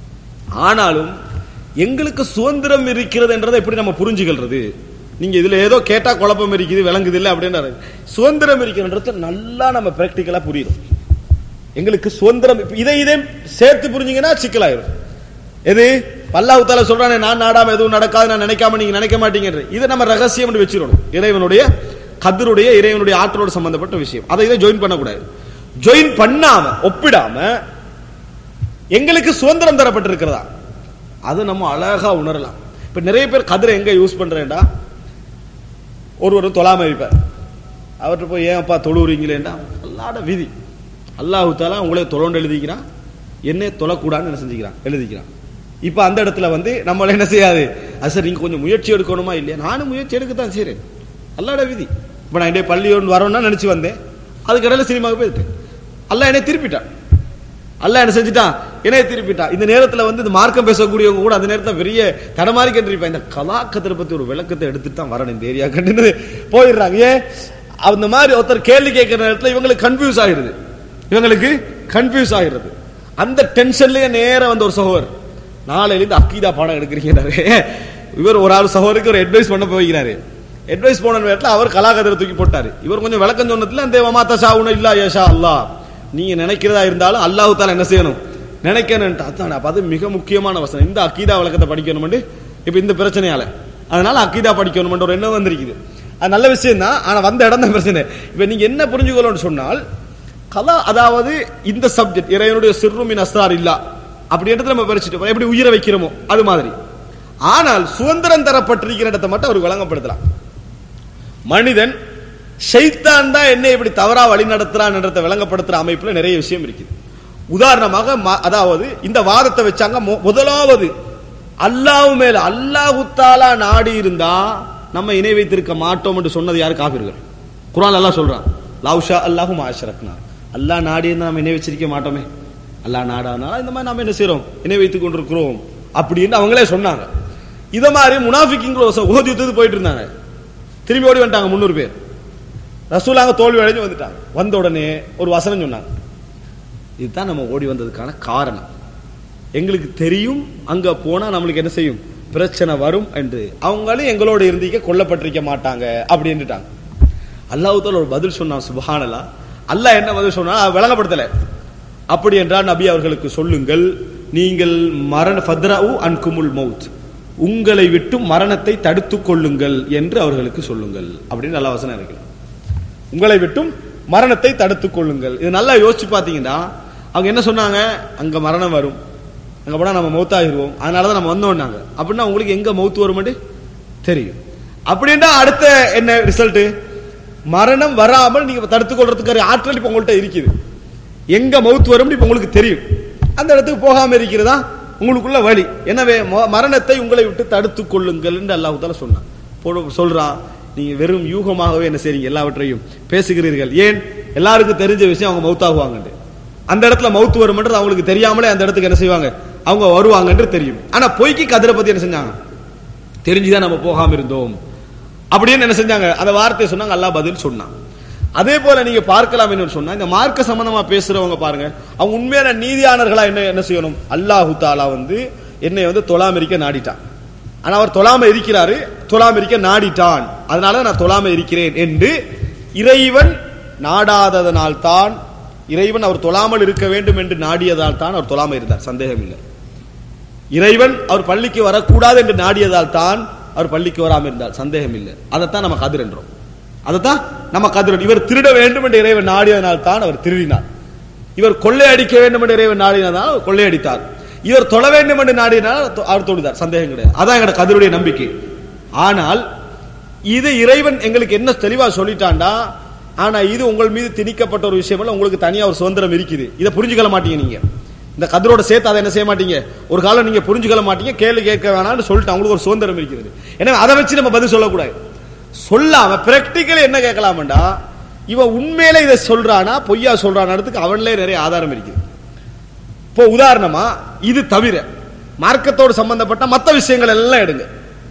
ஆனாலும் எங்களுக்கு சுதந்திரம் இருக்கிறது என்றதை எப்படி நம்ம புரிஞ்சுக்கிறது நீங்க இதுல ஏதோ கேட்டா குழப்பம் இருக்குது விளங்குது இல்லை அப்படின்றாரு சுதந்திரம் இருக்கிறன்றது நல்லா நம்ம பிராக்டிக்கலா புரியும் எங்களுக்கு சுதந்திரம் இப்ப இதை இதே சேர்த்து புரிஞ்சீங்கன்னா சிக்கலாயிரும் எது பல்லாஹ் தாலா சொல்றானே நான் நாடாம எதுவும் நடக்காது நான் நினைக்காம நீங்க நினைக்க மாட்டீங்க இதை நம்ம ரகசியம் என்று வச்சிடணும் இறைவனுடைய கதருடைய இறைவனுடைய ஆற்றலோடு சம்பந்தப்பட்ட விஷயம் அதை இதை ஜாயின் பண்ணக்கூடாது ஜாயின் பண்ணாம ஒப்பிடாம எங்களுக்கு சுதந்திரம் தரப்பட்டிருக்கிறதா அது நம்ம அழகா உணரலாம் இப்ப நிறைய பேர் கதிரை எங்க யூஸ் பண்றேன்டா ஒருவர் தொழாம வைப்பார் அவர்கிட்ட போய் ஏன்ப்பா தொழுவுறீங்களேண்டா அல்லாட விதி அல்லாஹு தாலா உங்களே தொழோண்டு எழுதிக்கிறான் என்ன தொழக்கூடாதுன்னு என்ன செஞ்சுக்கிறான் எழுதிக்கிறான் இப்ப அந்த இடத்துல வந்து நம்மள என்ன செய்யாது அது சரி நீங்க கொஞ்சம் முயற்சி எடுக்கணுமா இல்லையா நானும் முயற்சி எடுக்கத்தான் சரி அல்லாட விதி இப்ப நான் என்னுடைய பள்ளி ஒன்று வரணும்னா நினைச்சு வந்தேன் அதுக்கடையில சினிமாவுக்கு போயிட்டேன் அல்லாஹ் என்னை திருப்பிட்டான் அல்லாஹ் என்ன செஞ்சுட்டான் என்னைய திருப்பிட்டான் இந்த நேரத்துல வந்து இந்த மார்க்கம் பேசக்கூடியவங்க கூட அந்த நேரத்துல பெரிய தடமாறி கண்டிருப்பான் இந்த கலாக்கத்தை பத்தி ஒரு விளக்கத்தை எடுத்துட்டு தான் வரணும் இந்த ஏரியா கண்டு போயிடுறாங்க ஏன் அந்த மாதிரி ஒருத்தர் கேள்வி கேட்கிற நேரத்துல இவங்களுக்கு கன்ஃபியூஸ் ஆகிடுது இவங்களுக்கு கன்ஃபியூஸ் ஆகிடுது அந்த டென்ஷன்லயே நேரா வந்து ஒரு சகோதரர் நாளையில இருந்து அக்கீதா பாடம் எடுக்கிறீங்கிறாரு இவர் ஒரு ஆள் சகோதரருக்கு ஒரு அட்வைஸ் பண்ண போய்கிறாரு அட்வைஸ் போன நேரத்துல அவர் கலாகதிரை தூக்கி போட்டாரு இவர் கொஞ்சம் விளக்கம் சொன்னதுல அந்த மாத்தா ஷாவுன இல்லா யஷா அல்லாஹ் நீங்க நினைக்கிறதா இருந்தாலும் அல்லாஹ் தால என்ன செய்யணும் நினைக்கணும் அதான் அப்ப அது மிக முக்கியமான வசனம் இந்த அக்கீதா விளக்கத்தை படிக்கணும் இப்ப இந்த பிரச்சனையால அதனால அக்கீதா படிக்கணும் ஒரு எண்ணம் வந்திருக்குது அது நல்ல விஷயம் தான் ஆனா வந்த இடம் தான் பிரச்சனை இப்ப நீங்க என்ன புரிஞ்சுக்கணும்னு சொன்னால் கலா அதாவது இந்த சப்ஜெக்ட் இறைவனுடைய சிறுமின் அஸ்தார் இல்லா அப்படின்றது நம்ம பறிச்சுட்டு எப்படி உயிரை வைக்கிறோமோ அது மாதிரி ஆனால் சுதந்திரம் தரப்பட்டிருக்கிற இடத்தை மட்டும் அவருக்கு வழங்கப்படுத்தலாம் மனிதன் ஷைத்தான் தான் என்ன இப்படி தவறா வழி நடத்துறான்றத விளங்கப்படுத்துற அமைப்புல நிறைய விஷயம் இருக்குது உதாரணமாக ம- அதாவது இந்த வாதத்தை வச்சாங்க மொ- முதலாவது அல்லாஹ் மேல அல்லாஹு தாலா நாடி இருந்தா நம்ம இணை வைத்திருக்க மாட்டோம் என்று சொன்னது யாரு காபிர்கள் குர்ஆன் அல்லாஹ் சொல்றான் லவ்ஷா அல்லாஹு மாஷரக்னா அல்லாஹ் நாடி இருந்தா நம்ம இணை வச்சிருக்க மாட்டோமே அல்லாஹ் நாடானால இந்த மாதிரி நாம என்ன செய்றோம் இணை வைத்துக் கொண்டிருக்கிறோம் அப்படின்னு அவங்களே சொன்னாங்க இத மாதிரி முனாஃபிக்கிங்கிற உகதி யுத்தத்துக்கு போயிட்டு இருந்தாங்க திரும்பி ஓடி வந்துட்டாங்க முன்னூறு பேர் ரசூலாங்க தோல்வி அடைஞ்சு வந்துட்டாங்க வந்த உடனே ஒரு வசனம் சொன்னாங்க இதுதான் நம்ம ஓடி வந்ததுக்கான காரணம் எங்களுக்கு தெரியும் அங்க போனா நம்மளுக்கு என்ன செய்யும் பிரச்சனை வரும் என்று அவங்களும் எங்களோட இருந்தீங்க கொல்லப்பட்டிருக்க மாட்டாங்க அப்படின்னுட்டாங்க அல்லாஹ் ஒரு பதில் சொன்னான் சுபஹானல்லா அல்லாஹ் என்ன பதில் சொன்னா அதை விளங்கப்படுத்தல அப்படி என்றால் நபி அவர்களுக்கு சொல்லுங்கள் நீங்கள் மரண ஃபத்ராவு அன்குமுல் மவுத் உங்களை விட்டு மரணத்தை தடுத்துக் கொள்ளுங்கள் என்று அவர்களுக்கு சொல்லுங்கள் அப்படின்னு நல்ல வசனம் இருக்கு உங்களை விட்டும் மரணத்தை தடுத்துக் கொள்ளுங்கள் இது நல்லா யோசிச்சு பாத்தீங்கன்னா அவங்க என்ன சொன்னாங்க அங்க மரணம் வரும் அங்க போனா நம்ம மௌத்தாகிருவோம் அதனாலதான் நம்ம வந்தோம்னாங்க அப்படின்னா உங்களுக்கு எங்க மௌத்து வரும்னு தெரியும் அப்படின்னா அடுத்த என்ன ரிசல்ட் மரணம் வராமல் நீங்க தடுத்துக் கொள்றதுக்கு ஆற்றல் இப்ப உங்கள்ட்ட இருக்குது எங்க மவுத் வரும் இப்ப உங்களுக்கு தெரியும் அந்த இடத்துக்கு போகாம இருக்கிறதா உங்களுக்குள்ள வழி எனவே ம- மரணத்தை உங்களை விட்டு தடுத்துக் கொள்ளுங்கள் என்று அல்லாஹ் தால சொன்னான் போடு- சொல்றான் நீங்க வெறும் யூகமாகவே என்ன செய்றீங்க எல்லாவற்றையும் பேசுகிறீர்கள் ஏன் எல்லாருக்கும் தெரிஞ்ச விஷயம் அவங்க மவுத்தாகுவாங்க அந்த இடத்துல மவுத்து வரும்ன்றது அவங்களுக்கு தெரியாமலே அந்த இடத்துக்கு என்ன செய்வாங்க அவங்க வருவாங்கன்று தெரியும் ஆனா பொய்க்கு கதிரை பத்தி என்ன செஞ்சாங்க தெரிஞ்சுதான் நம்ம போகாம இருந்தோம் அப்படின்னு என்ன செஞ்சாங்க அந்த வார்த்தையை சொன்னாங்க அல்லாஹ் பதில் சொன்னான் அதே போல நீங்க பார்க்கலாம் என்ன சொன்னா இந்த மார்க்க சம்பந்தமா பேசுறவங்க பாருங்க அவங்க உண்மையான நீதியானர்களா என்ன என்ன செய்யணும் அல்லாஹு தாலா வந்து என்னை வந்து தொழாம இருக்க நாடிட்டான் ஆனா அவர் தொழாம இருக்கிறாரு தொழாம இருக்க நாடிட்டான் அதனால நான் தொழாம இருக்கிறேன் என்று இறைவன் நாடாததனால் தான் இறைவன் அவர் தொழாமல் இருக்க வேண்டும் என்று நாடியதால் தான் அவர் தொழாம இருந்தார் சந்தேகம் இல்லை இறைவன் அவர் பள்ளிக்கு வரக்கூடாது என்று நாடியதால் தான் அவர் பள்ளிக்கு வராமல் இருந்தார் சந்தேகம் இல்லை அதைத்தான் நம்ம கதிர் என்றோம் அதைத்தான் நம்ம கதிர் இவர் திருட வேண்டும் என்று இறைவன் நாடியதனால் தான் அவர் திருடினார் இவர் கொள்ளையடிக்க வேண்டும் என்று இறைவன் நாடினதால் அவர் கொள்ளையடித்தார் இவர் தொழ வேண்டும் என்று நாடினால் தொ- அவர் தொழுதார் சந்தேகம் கிடையாது அதான் எங்களோட கதிருடைய நம்பிக்கை ஆனால் இது இறைவன் எங்களுக்கு என்ன தெளிவா சொல்லிட்டான்டா ஆனா இது உங்கள் மீது திணிக்கப்பட்ட ஒரு விஷயம் இல்ல உங்களுக்கு தனியா ஒரு சுதந்திரம் இருக்குது இதை புரிஞ்சுக்கல மாட்டீங்க நீங்க இந்த கதிரோட சேர்த்து அதை என்ன செய்ய மாட்டீங்க ஒரு காலம் நீங்க புரிஞ்சுக்கல மாட்டீங்க கேள்வி கேட்க வேணாம்னு சொல்லிட்டு அவங்களுக்கு ஒரு சுதந்திரம் இருக்கிறது எனவே அதை வச்சு நம்ம பதில் சொல்லக்கூடாது சொல்லாம பிராக்டிக்கலி என்ன கேட்கலாம்டா இவன் உண்மையில இதை சொல்றானா பொய்யா சொல்றானதுக்கு அவன்லயே நிறைய ஆதாரம் இருக்குது இப்போ உதாரணமா இது தவிர மார்க்கத்தோடு சம்பந்தப்பட்ட மற்ற விஷயங்கள் எல்லாம் எடுங்க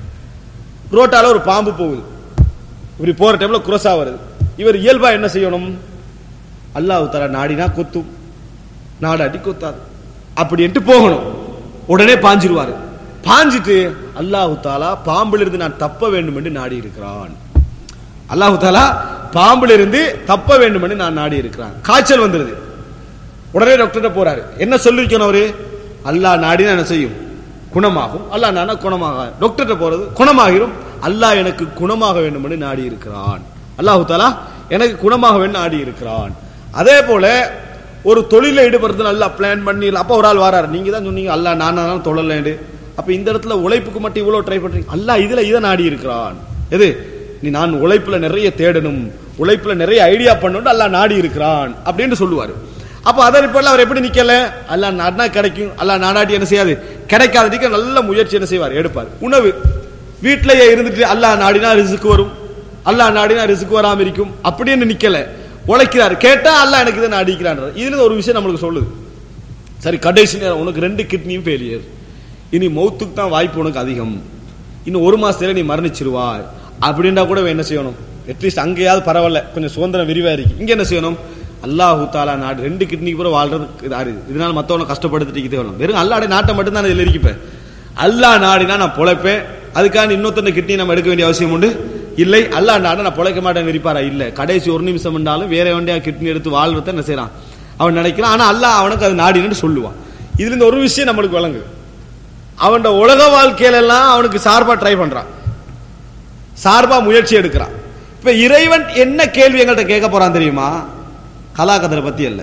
ரோட்டால ஒரு பாம்பு போகுது இப்படி போற டைம்ல குரசா வருது இவர் இயல்பா என்ன செய்யணும் அல்லாஹ் தலா நாடினா கொத்தும் நாடாட்டி கொத்தாது அப்படின்ட்டு போகணும் உடனே பாஞ்சிருவாரு பாஞ்சிட்டு அல்லாஹு தாலா பாம்பிலிருந்து நான் தப்ப வேண்டும் என்று நாடி இருக்கிறான் அல்லாஹு தாலா பாம்பிலிருந்து தப்ப வேண்டும் என்று நான் நாடி இருக்கிறான் காய்ச்சல் வந்துருது உடனே டாக்டர்கிட்ட போறாரு என்ன சொல்லிருக்கணும் அவரு அல்லாஹ் நாடினா என்ன செய்யும் குணமாகும் அல்லாஹ் நானா குணமாக டாக்டர்கிட்ட போறது குணமாகிரும் அல்லாஹ் எனக்கு குணமாக வேண்டும் என்று நாடி இருக்கிறான் அல்லாஹு தாலா எனக்கு குணமாக வேண்டும் நாடி இருக்கிறான் அதே போல ஒரு தொழில ஈடுபடுறது நல்லா பிளான் பண்ணி அப்ப ஒரு ஆள் வராரு நீங்க தான் சொன்னீங்க அல்ல நான் தான் தொழலேண்டு அப்ப இந்த இடத்துல உழைப்புக்கு மட்டும் இவ்வளவு ட்ரை பண்றீங்க அல்ல இதுல இதை நாடி இருக்கிறான் எது நீ நான் உழைப்புல நிறைய தேடணும் உழைப்புல நிறைய ஐடியா பண்ணணும் அல்ல நாடி இருக்கிறான் அப்படின்னு சொல்லுவாரு அப்ப அதன் இப்ப அவர் எப்படி நிக்கல அல்ல நாடினா கிடைக்கும் அல்ல நாடாட்டி என்ன செய்யாது கிடைக்காததுக்கு நல்ல முயற்சி என்ன செய்வார் எடுப்பார் உணவு வீட்டிலேயே இருந்துட்டு அல்லாஹ் நாடினா ரிசுக்கு வரும் அல்லாஹ் நாடினா ரிசுக்கு வராம இருக்கும் அப்படின்னு நிக்கல உழைக்கிறார் கேட்டா அல்லாஹ் எனக்கு இதை நாடிக்கிறான் இதுல ஒரு விஷயம் நம்மளுக்கு சொல்லுது சரி கடைசி நேரம் உனக்கு ரெண்டு கிட்னியும் ஃபெயிலியர் இனி மௌத்துக்கு தான் வாய்ப்பு உனக்கு அதிகம் இன்னும் ஒரு மாசத்துல நீ மரணிச்சிருவாய் அப்படின்னா கூட இவன் என்ன செய்யணும் அட்லீஸ்ட் அங்கேயாவது பரவாயில்ல கொஞ்சம் சுதந்திரம் விரிவா இருக்கு இங்க என்ன செய்யணும் அல்லாஹு தாலா நாடு ரெண்டு கிட்னிக்கு கூட வாழ்றது இதாரு இதனால மத்தவனை கஷ்டப்படுத்திட்டு தேவணும் வெறும் அல்லாடைய நாட்டை மட்டும் தான் இதுல இருக்கிப்பேன் அல்லாஹ் நாடினா நான் பொழைப்பேன் அதுக்காக இன்னொருத்தன கிட்னி நம்ம எடுக்க வேண்டிய அவசியம் உண்டு இல்லை அல்லாஹ் நாடு நான் பொழைக்க மாட்டேன் இருப்பாரா இல்ல கடைசி ஒரு நிமிஷம் என்றாலும் வேற வண்டியா கிட்னி எடுத்து வாழ்றத என்ன செய்யறான் அவன் நினைக்கிறான் ஆனா அல்லாஹ் அவனுக்கு அது நாடினு சொல்லுவான் இதுல இந்த ஒரு விஷயம் நம்மளுக்கு விளங்குது அவன் உலக வாழ்க்கையில எல்லாம் அவனுக்கு சார்பா ட்ரை பண்றான் சார்பா முயற்சி எடுக்கிறான் இப்ப இறைவன் என்ன கேள்வி எங்கள்கிட்ட கேட்க போறான் தெரியுமா கலாகதரை பத்தி அல்ல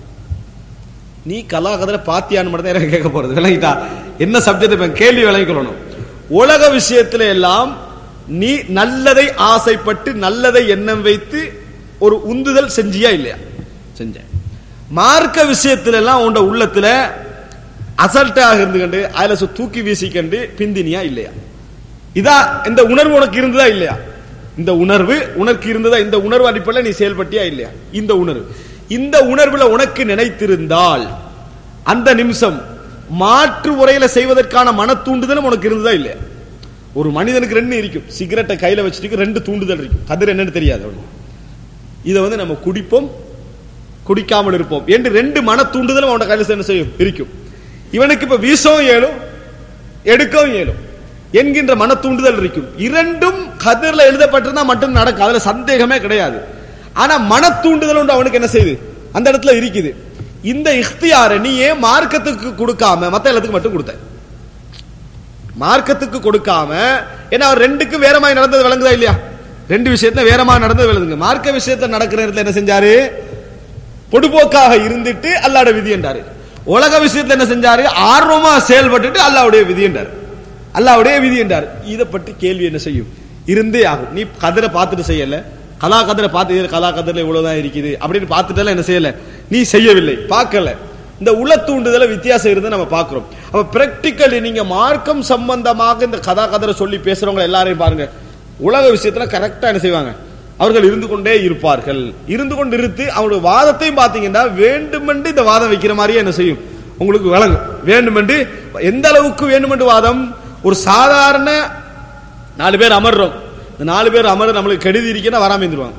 நீ கலாகதரை பாத்தியான்னு மட்டும் தான் எனக்கு கேட்க போறது விளங்கிட்டா என்ன சப்ஜெக்ட் இப்ப கேள்வி விளங்கிக்கொள்ளணும் உலக விஷயத்துல எல்லாம் நீ நல்லதை ஆசைப்பட்டு நல்லதை எண்ணம் வைத்து ஒரு உந்துதல் செஞ்சியா இல்லையா செஞ்சேன் மார்க்க விஷயத்துல எல்லாம் உண்ட உள்ளத்துல அசல்ட்டாக இருந்து கண்டு அதுல சு- தூக்கி வீசிக்கண்டு பிந்தினியா இல்லையா இதா இந்த உணர்வு உனக்கு இருந்ததா இல்லையா இந்த உணர்வு உனக்கு இருந்ததா இந்த உணர்வு அடிப்படையில் நீ செயல்பட்டியா இல்லையா இந்த உணர்வு இந்த உணர்வுல உனக்கு நினைத்திருந்தால் அந்த நிமிஷம் மாற்று முறையில செய்வதற்கான மன தூண்டுதலும் உனக்கு இருந்ததா இல்லையா ஒரு மனிதனுக்கு ரெண்டு இருக்கும் சிகரெட்டை கையில வச்சுட்டு ரெண்டு தூண்டுதல் இருக்கும் கதிர் என்னன்னு தெரியாது அவனுக்கு இதை வந்து நம்ம குடிப்போம் குடிக்காமல் இருப்போம் என்று ரெண்டு மன தூண்டுதலும் அவனோட கையில என்ன செய்யும் இருக்கும் இவனுக்கு இப்ப வீசவும் இயலும் எடுக்கவும் இயலும் என்கின்ற மன தூண்டுதல் இருக்கும் இரண்டும் கதிர்ல எழுதப்பட்டிருந்தா மட்டும் நடக்கும் அதுல சந்தேகமே கிடையாது ஆனா மன தூண்டுதல் ஒன்று அவனுக்கு என்ன செய்யுது அந்த இடத்துல இருக்குது இந்த இஃப்தியாரை நீ ஏன் மார்க்கத்துக்கு கொடுக்காம மத்த எல்லாத்துக்கு மட்டும் கொடுத்த மார்க்கத்துக்கு கொடுக்காம ஏன்னா அவர் ரெண்டுக்கும் வேற மாதிரி நடந்தது விளங்குதா இல்லையா ரெண்டு விஷயத்துல வேற மாதிரி நடந்தது விளங்குங்க மார்க்க விஷயத்துல நடக்கிற இடத்துல என்ன செஞ்சாரு பொடுபோக்காக இருந்துட்டு அல்லாட விதி என்றாரு உலக விஷயத்துல என்ன செஞ்சாரு ஆர்வமா செயல்பட்டுட்டு அல்லாவுடைய விதி என்றார் அல்லாவுடைய விதி என்றார் இதை பற்றி கேள்வி என்ன செய்யும் இருந்தே ஆகும் நீ கதிரை பார்த்துட்டு செய்யல கலா கதிரை பார்த்து இது கலா கதிரில் இவ்வளவுதான் இருக்குது அப்படின்னு பார்த்துட்டு என்ன செய்யல நீ செய்யவில்லை பார்க்கல இந்த உள்ள தூண்டுதல வித்தியாசம் இருந்து நம்ம பார்க்கிறோம் அப்ப பிராக்டிக்கலி நீங்க மார்க்கம் சம்பந்தமாக இந்த கதா கதரை சொல்லி பேசுறவங்க எல்லாரையும் பாருங்க உலக விஷயத்துல கரெக்டா என்ன செய்வாங்க அவர்கள் இருந்து கொண்டே இருப்பார்கள் இருந்து கொண்டு இருத்து அவருடைய வாதத்தையும் பாத்தீங்கன்னா வேண்டுமென்று இந்த வாதம் வைக்கிற மாதிரியே என்ன செய்யும் உங்களுக்கு விளங்கும் வேண்டுமென்று எந்த அளவுக்கு வேண்டுமென்று வாதம் ஒரு சாதாரண நாலு பேர் அமர்றோம் இந்த நாலு பேர் அமர நம்மளுக்கு கெடுதி இருக்குன்னா வராம இருந்துருவாங்க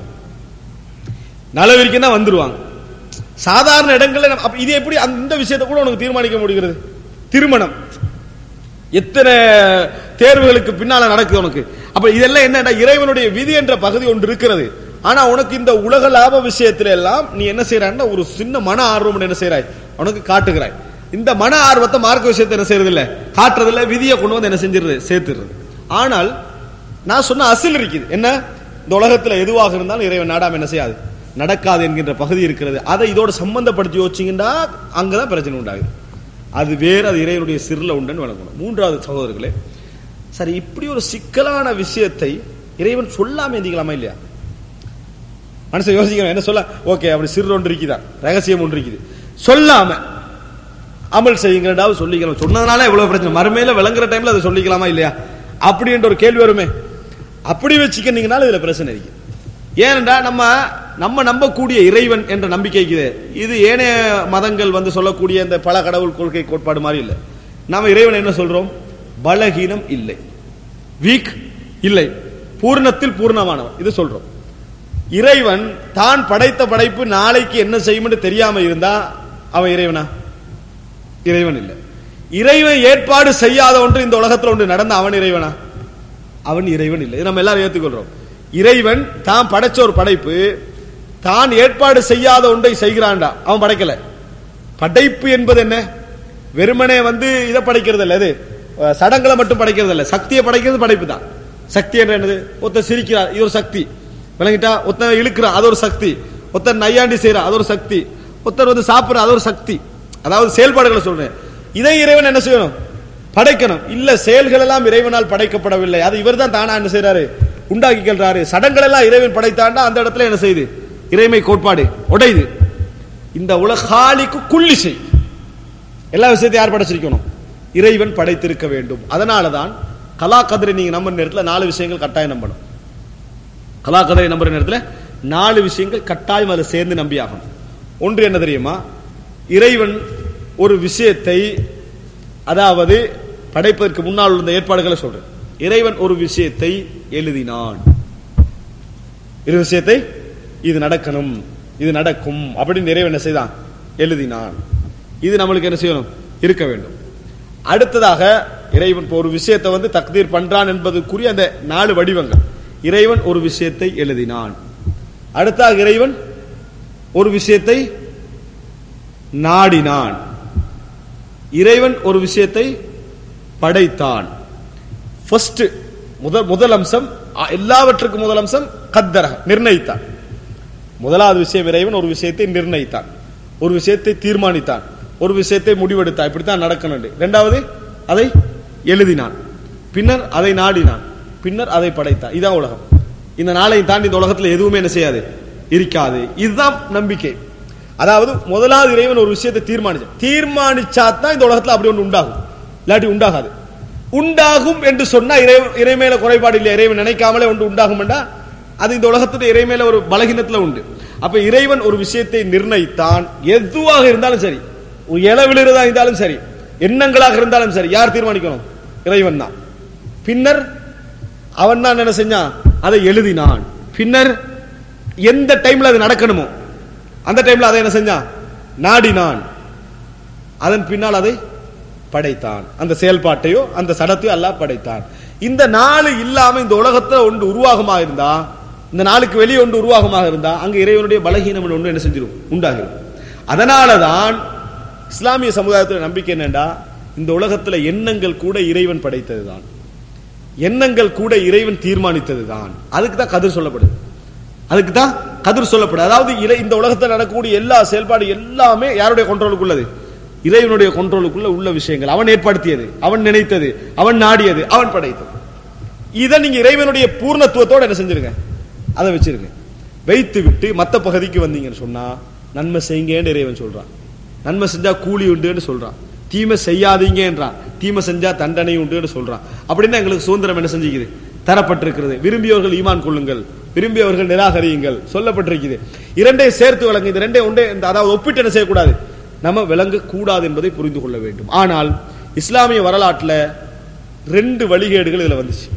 நலவு இருக்குன்னா வந்துருவாங்க சாதாரண இடங்கள்ல நம்ம- அப்ப இது எப்படி அந்த விஷயத்தை கூட உனக்கு தீர்மானிக்க முடிகிறது திருமணம் எத்தனை தேர்வுகளுக்கு பின்னால நடக்குது உனக்கு அப்ப இதெல்லாம் என்னடா இறைவனுடைய விதி என்ற பகுதி ஒன்று இருக்கிறது ஆனா உனக்கு இந்த உலக லாப விஷயத்துல எல்லாம் நீ என்ன செய்யறான்னா ஒரு சின்ன மன ஆர்வம் என்ன செய்யறாய் உனக்கு காட்டுகிறாய் இந்த மன ஆர்வத்தை மார்க்க விஷயத்தை என்ன செய்யறது இல்ல காட்டுறது இல்ல விதியை கொண்டு வந்து என்ன செஞ்சிருது சேர்த்துறது ஆனால் நான் சொன்ன அசில் இருக்குது என்ன இந்த உலகத்துல எதுவாக இருந்தாலும் இறைவன் நாடாம என்ன செய்யாது நடக்காது என்கின்ற பகுதி இருக்கிறது அதை இதோட சம்பந்தப்படுத்தி யோசிச்சீங்கன்னா அங்கதான் பிரச்சனை உண்டாகுது அது வேற அது இறைவனுடைய சிறுல உண்டுன்னு வழங்கணும் மூன்றாவது சகோதரர்களே சரி இப்படி ஒரு சிக்கலான விஷயத்தை இறைவன் சொல்லாம எந்திக்கலாமா இல்லையா மனுஷன் யோசிக்கணும் என்ன சொல்ல ஓகே அப்படி சிறு ஒன்று இருக்குதா ரகசியம் ஒன்று இருக்குது சொல்லாம அமல் செய்யுங்கடாவது சொல்லிக்கலாம் சொன்னதுனால எவ்வளவு பிரச்சனை மறுமையில விளங்குற டைம்ல அதை சொல்லிக்கலாமா இல்லையா அப்படின்ற ஒரு கேள்வி வருமே அப்படி வச்சுக்கினீங்கனால இதுல பிரச்சனை இருக்கு ஏனென்றா நம்ம நம்ம நம்பக்கூடிய இறைவன் என்ற நம்பிக்கைக்கு இது ஏனைய மதங்கள் வந்து சொல்லக்கூடிய இந்த பல கடவுள் கொள்கை கோட்பாடு மாதிரி இல்லை நாம இறைவன் என்ன சொல்றோம் பலகீனம் இல்லை வீக் இல்லை பூர்ணத்தில் பூர்ணமானவன் இது சொல்றோம் இறைவன் தான் படைத்த படைப்பு நாளைக்கு என்ன செய்யும்னு தெரியாம இருந்தா அவன் இறைவனா இறைவன் இல்லை இறைவன் ஏற்பாடு செய்யாத ஒன்று இந்த உலகத்துல ஒன்று நடந்த அவன் இறைவனா அவன் இறைவன் இல்லை இது நம்ம எல்லாரும் ஏத்துக்கொள்றோம் இறைவன் தான் படைச்ச ஒரு படைப்பு தான் ஏற்பாடு செய்யாத ஒன்றை செய்கிறான்டா அவன் படைக்கல படைப்பு என்பது என்ன வெறுமனே வந்து இதை படைக்கிறது இல்ல இது அஹ், சடங்களை மட்டும் படைக்கிறது இல்ல சக்தியை படைக்கிறது படைப்பு தான் சக்தி என்ற என்னது ஒருத்தன் சிரிக்கிறான் இது ஒரு சக்தி விளங்கிட்டா ஒருத்தன் இழுக்கிறான் அது ஒரு சக்தி ஒருத்தன் நையாண்டி செய்யறான் அது ஒரு சக்தி ஒருத்தர் வந்து சாப்பிடுற அது ஒரு சக்தி அதாவது செயல்பாடுகளை சொல்றேன் இதை இறைவன் என்ன செய்யணும் படைக்கணும் இல்ல செயல்கள் எல்லாம் இறைவனால் படைக்கப்படவில்லை அது இவர் தான் தானா என்ன செய்யறாரு உண்டாக்கிக்கிறாரு சடங்கள் எல்லாம் இறைவன் படைத்தாண்டா அந்த இடத்துல என்ன செய்யுது இறைமை கோட்பாடு உடையுது இந்த உலகாலிக்கு குள்ளி செய் எல்லா விஷயத்தையும் யார் படைச்சிருக்கணும் இறைவன் படைத்திருக்க வேண்டும் அதனால தான் கலா கதிரை நீங்க நம்புற நேரத்தில் நாலு விஷயங்கள் கட்டாயம் நம்பணும் கலா கதிரை நம்புற நேரத்தில் நாலு விஷயங்கள் கட்டாயம் அதை சேர்ந்து நம்பி ஆகணும் ஒன்று என்ன தெரியுமா இறைவன் ஒரு விஷயத்தை அதாவது படைப்பதற்கு முன்னால் உள்ள ஏற்பாடுகளை சொல்றேன் இறைவன் ஒரு விஷயத்தை எழுதினான் இரு விஷயத்தை இது நடக்கணும் இது நடக்கும் அப்படின்னு இறைவன் என்ன செய்தான் எழுதினான் இது நம்மளுக்கு என்ன செய்யணும் இருக்க வேண்டும் அடுத்ததாக இறைவன் இப்ப ஒரு விஷயத்தை வந்து தக்தீர் பண்றான் என்பதுக்குரிய அந்த நாலு வடிவங்கள் இறைவன் ஒரு விஷயத்தை எழுதினான் அடுத்தாக இறைவன் ஒரு விஷயத்தை நாடினான் இறைவன் ஒரு விஷயத்தை படைத்தான் ஃபர்ஸ்ட் முதல் முதல் அம்சம் அ- எல்லாவற்றுக்கும் முதல் அம்சம் கத்தர நிர்ணயித்தான் முதலாவது விஷயம் இறைவன் ஒரு விஷயத்தை நிர்ணயித்தான் ஒரு விஷயத்தை தீர்மானித்தான் ஒரு விஷயத்தை முடிவெடுத்தான் இப்படித்தான் நடக்கணும் இரண்டாவது அதை எழுதினான் பின்னர் அதை நாடினான் பின்னர் அதை படைத்தான் இதான் உலகம் இந்த நாளை தாண்டி இந்த உலகத்துல எதுவுமே என்ன செய்யாது இருக்காது இதுதான் நம்பிக்கை அதாவது முதலாவது இறைவன் ஒரு விஷயத்தை தீர்மானிச்சு தீர்மானிச்சா தான் இந்த உலகத்துல அப்படி ஒன்று உண்டாகும் இல்லாட்டி உண்டாகாது உண்டாகும் என்று சொன்னா இறை இறைமேல குறைபாடு இல்லை இறைவன் நினைக்காமலே ஒன்று உண்டாகும் அது இந்த உலகத்துடைய இறைமேல ஒரு பலகீனத்துல உண்டு அப்ப இறைவன் ஒரு விஷயத்தை நிர்ணயித்தான் எதுவாக இருந்தாலும் சரி ஒரு இலை விழுறதா இருந்தாலும் சரி எண்ணங்களாக இருந்தாலும் சரி யார் தீர்மானிக்கணும் இறைவன் தான் பின்னர் அவன் தான் என்ன செஞ்சான் அதை எழுதினான் பின்னர் எந்த டைம்ல அது நடக்கணுமோ அந்த டைம்ல அதை என்ன செஞ்சான் நாடினான் அதன் பின்னால் அதை படைத்தான் அந்த செயல்பாட்டையோ அந்த சடத்தையோ அல்லாஹ் படைத்தான் இந்த நாலு இல்லாம இந்த உலகத்துல ஒன்று உருவாகமாக இருந்தா இந்த நாளுக்கு வெளியே ஒன்று உருவாகமாக இருந்தா அங்க இறைவனுடைய பலகீனம் ஒன்று என்ன செஞ்சிடும் உண்டாகிடும் அதனாலதான் இஸ்லாமிய சமுதாயத்தில் நம்பிக்கை என்னண்டா இந்த உலகத்துல எண்ணங்கள் கூட இறைவன் படைத்ததுதான் எண்ணங்கள் கூட இறைவன் தீர்மானித்ததுதான் அதுக்கு தான் கதிர் சொல்லப்படுது அதுக்கு தான் கதிர் சொல்லப்படுது அதாவது இறை- இந்த உலகத்தில் நடக்கக்கூடிய எல்லா செயல்பாடு எல்லாமே யாருடைய கண்ட்ரோலுக்குள்ளது இறைவனுடைய கண்ட்ரோலுக்குள்ள உள்ள விஷயங்கள் அவன் ஏற்படுத்தியது அவன் நினைத்தது அவன் நாடியது அவன் படைத்தது இதை நீங்க இறைவனுடைய பூர்ணத்துவத்தோட என்ன செஞ்சிருங்க அதை வச்சிருங்க வைத்து விட்டு மத்த பகுதிக்கு வந்தீங்கன்னு சொன்னா நன்மை செய்யுங்கன்னு இறைவன் சொல்றான் நன்மை செஞ்சா கூலி உண்டுன்னு சொல்றான் தீமை செய்யாதீங்கன்றான் தீமை செஞ்சா தண்டனை உண்டுன்னு சொல்றான் அப்படின்னா எங்களுக்கு சுதந்திரம் என்ன செஞ்சுக்குது தரப்பட்டிருக்கிறது விரும்பியவர்கள் ஈமான் கொள்ளுங்கள் விரும்பியவர்கள் நிராகரியுங்கள் சொல்லப்பட்டிருக்குது இரண்டையும் சேர்த்து வழங்க இந்த ரெண்டே ஒன்றே இந்த அதாவது ஒப்பிட்டு என்ன செய்யக்கூடாது நம்ம விளங்க கூடாது என்பதை புரிந்து கொள்ள வேண்டும் ஆனால் இஸ்லாமிய வரலாற்றுல ரெண்டு வழிகேடுகள் இதுல வந்துச்சு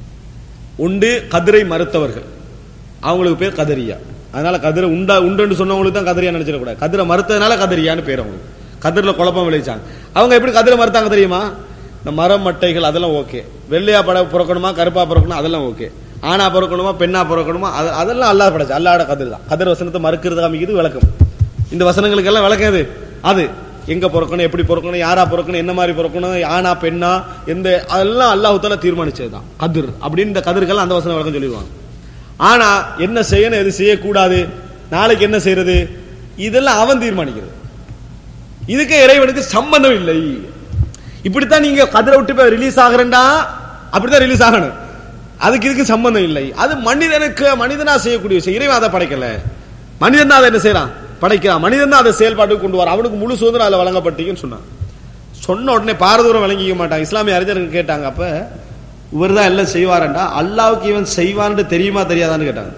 உண்டு கதிரை மறுத்தவர்கள் அவங்களுக்கு பேர் கதரியா அதனால கதிரை உண்டா உண்டுன்னு சொன்னவங்களுக்கு தான் கதரியா நினைச்சிடக்கூடாது கதிரை மறுத்ததுனால கதரியான்னு பேர் அவங்களுக்கு கதிரில குழப்பம் விளைவிச்சாங்க அவங்க எப்படி கதிரை மறுத்தாங்க தெரியுமா இந்த மரம் மட்டைகள் அதெல்லாம் ஓகே வெள்ளையா பட பிறக்கணுமா கருப்பா பிறக்கணும் அதெல்லாம் ஓகே ஆணா பிறக்கணுமா பெண்ணா பிறக்கணுமா அது- அதெல்லாம் அல்லாஹ் படைச்சு அல்லாட கதிர் தான் கதிர் வசனத்தை மறுக்கிறது காமிக்குது விளக்கம் இந்த வசனங்களுக்கு எல்லாம் விளக்கம் எது அது எங்க பிறக்கணும் எப்படி பிறக்கணும் யாரா பிறக்கணும் என்ன மாதிரி பிறக்கணும் ஆணா பெண்ணா எந்த அதெல்லாம் அல்லாஹுத்தால தீர்மானிச்சது தான் கதிர் அப்படின்னு இந்த கதிர்கள்லாம் அந்த வசனம் விளக்கம் சொல்லிடுவாங்க ஆனா என்ன செய்யணும் எது செய்யக்கூடாது நாளைக்கு என்ன செய்யறது இதெல்லாம் அவன் தீர்மானிக்கிறது இதுக்கு இறைவனுக்கு சம்பந்தம் இல்லை இப்படித்தான் நீங்க கதிரை விட்டு போய் ரிலீஸ் ஆகுறேன்டா அப்படித்தான் ரிலீஸ் ஆகணும் அதுக்கு இதுக்கு சம்பந்தம் இல்லை அது மனிதனுக்கு மனிதனா செய்யக்கூடிய விஷயம் இறைவன் அதை படைக்கல மனிதன் தான் அதை என்ன செய்யறான் படைக்கிறான் மனிதன் தான் அதை செயல்பாட்டுக்கு கொண்டு வரான் அவனுக்கு முழு சுதந்திரம் அதில் வழங்கப்பட்டீங்கன்னு சொன்னான் சொன்ன உடனே பாரதூரம் விளங்கிக்க மாட்டான் இஸ்லாமிய அறிஞர்கள் கேட்டாங்க அப்ப இவர் தான் எல்லாம் செய்வாரண்டா அல்லாவுக்கு இவன் செய்வான்னு தெரியுமா தெரியாதான்னு கேட்டாங்க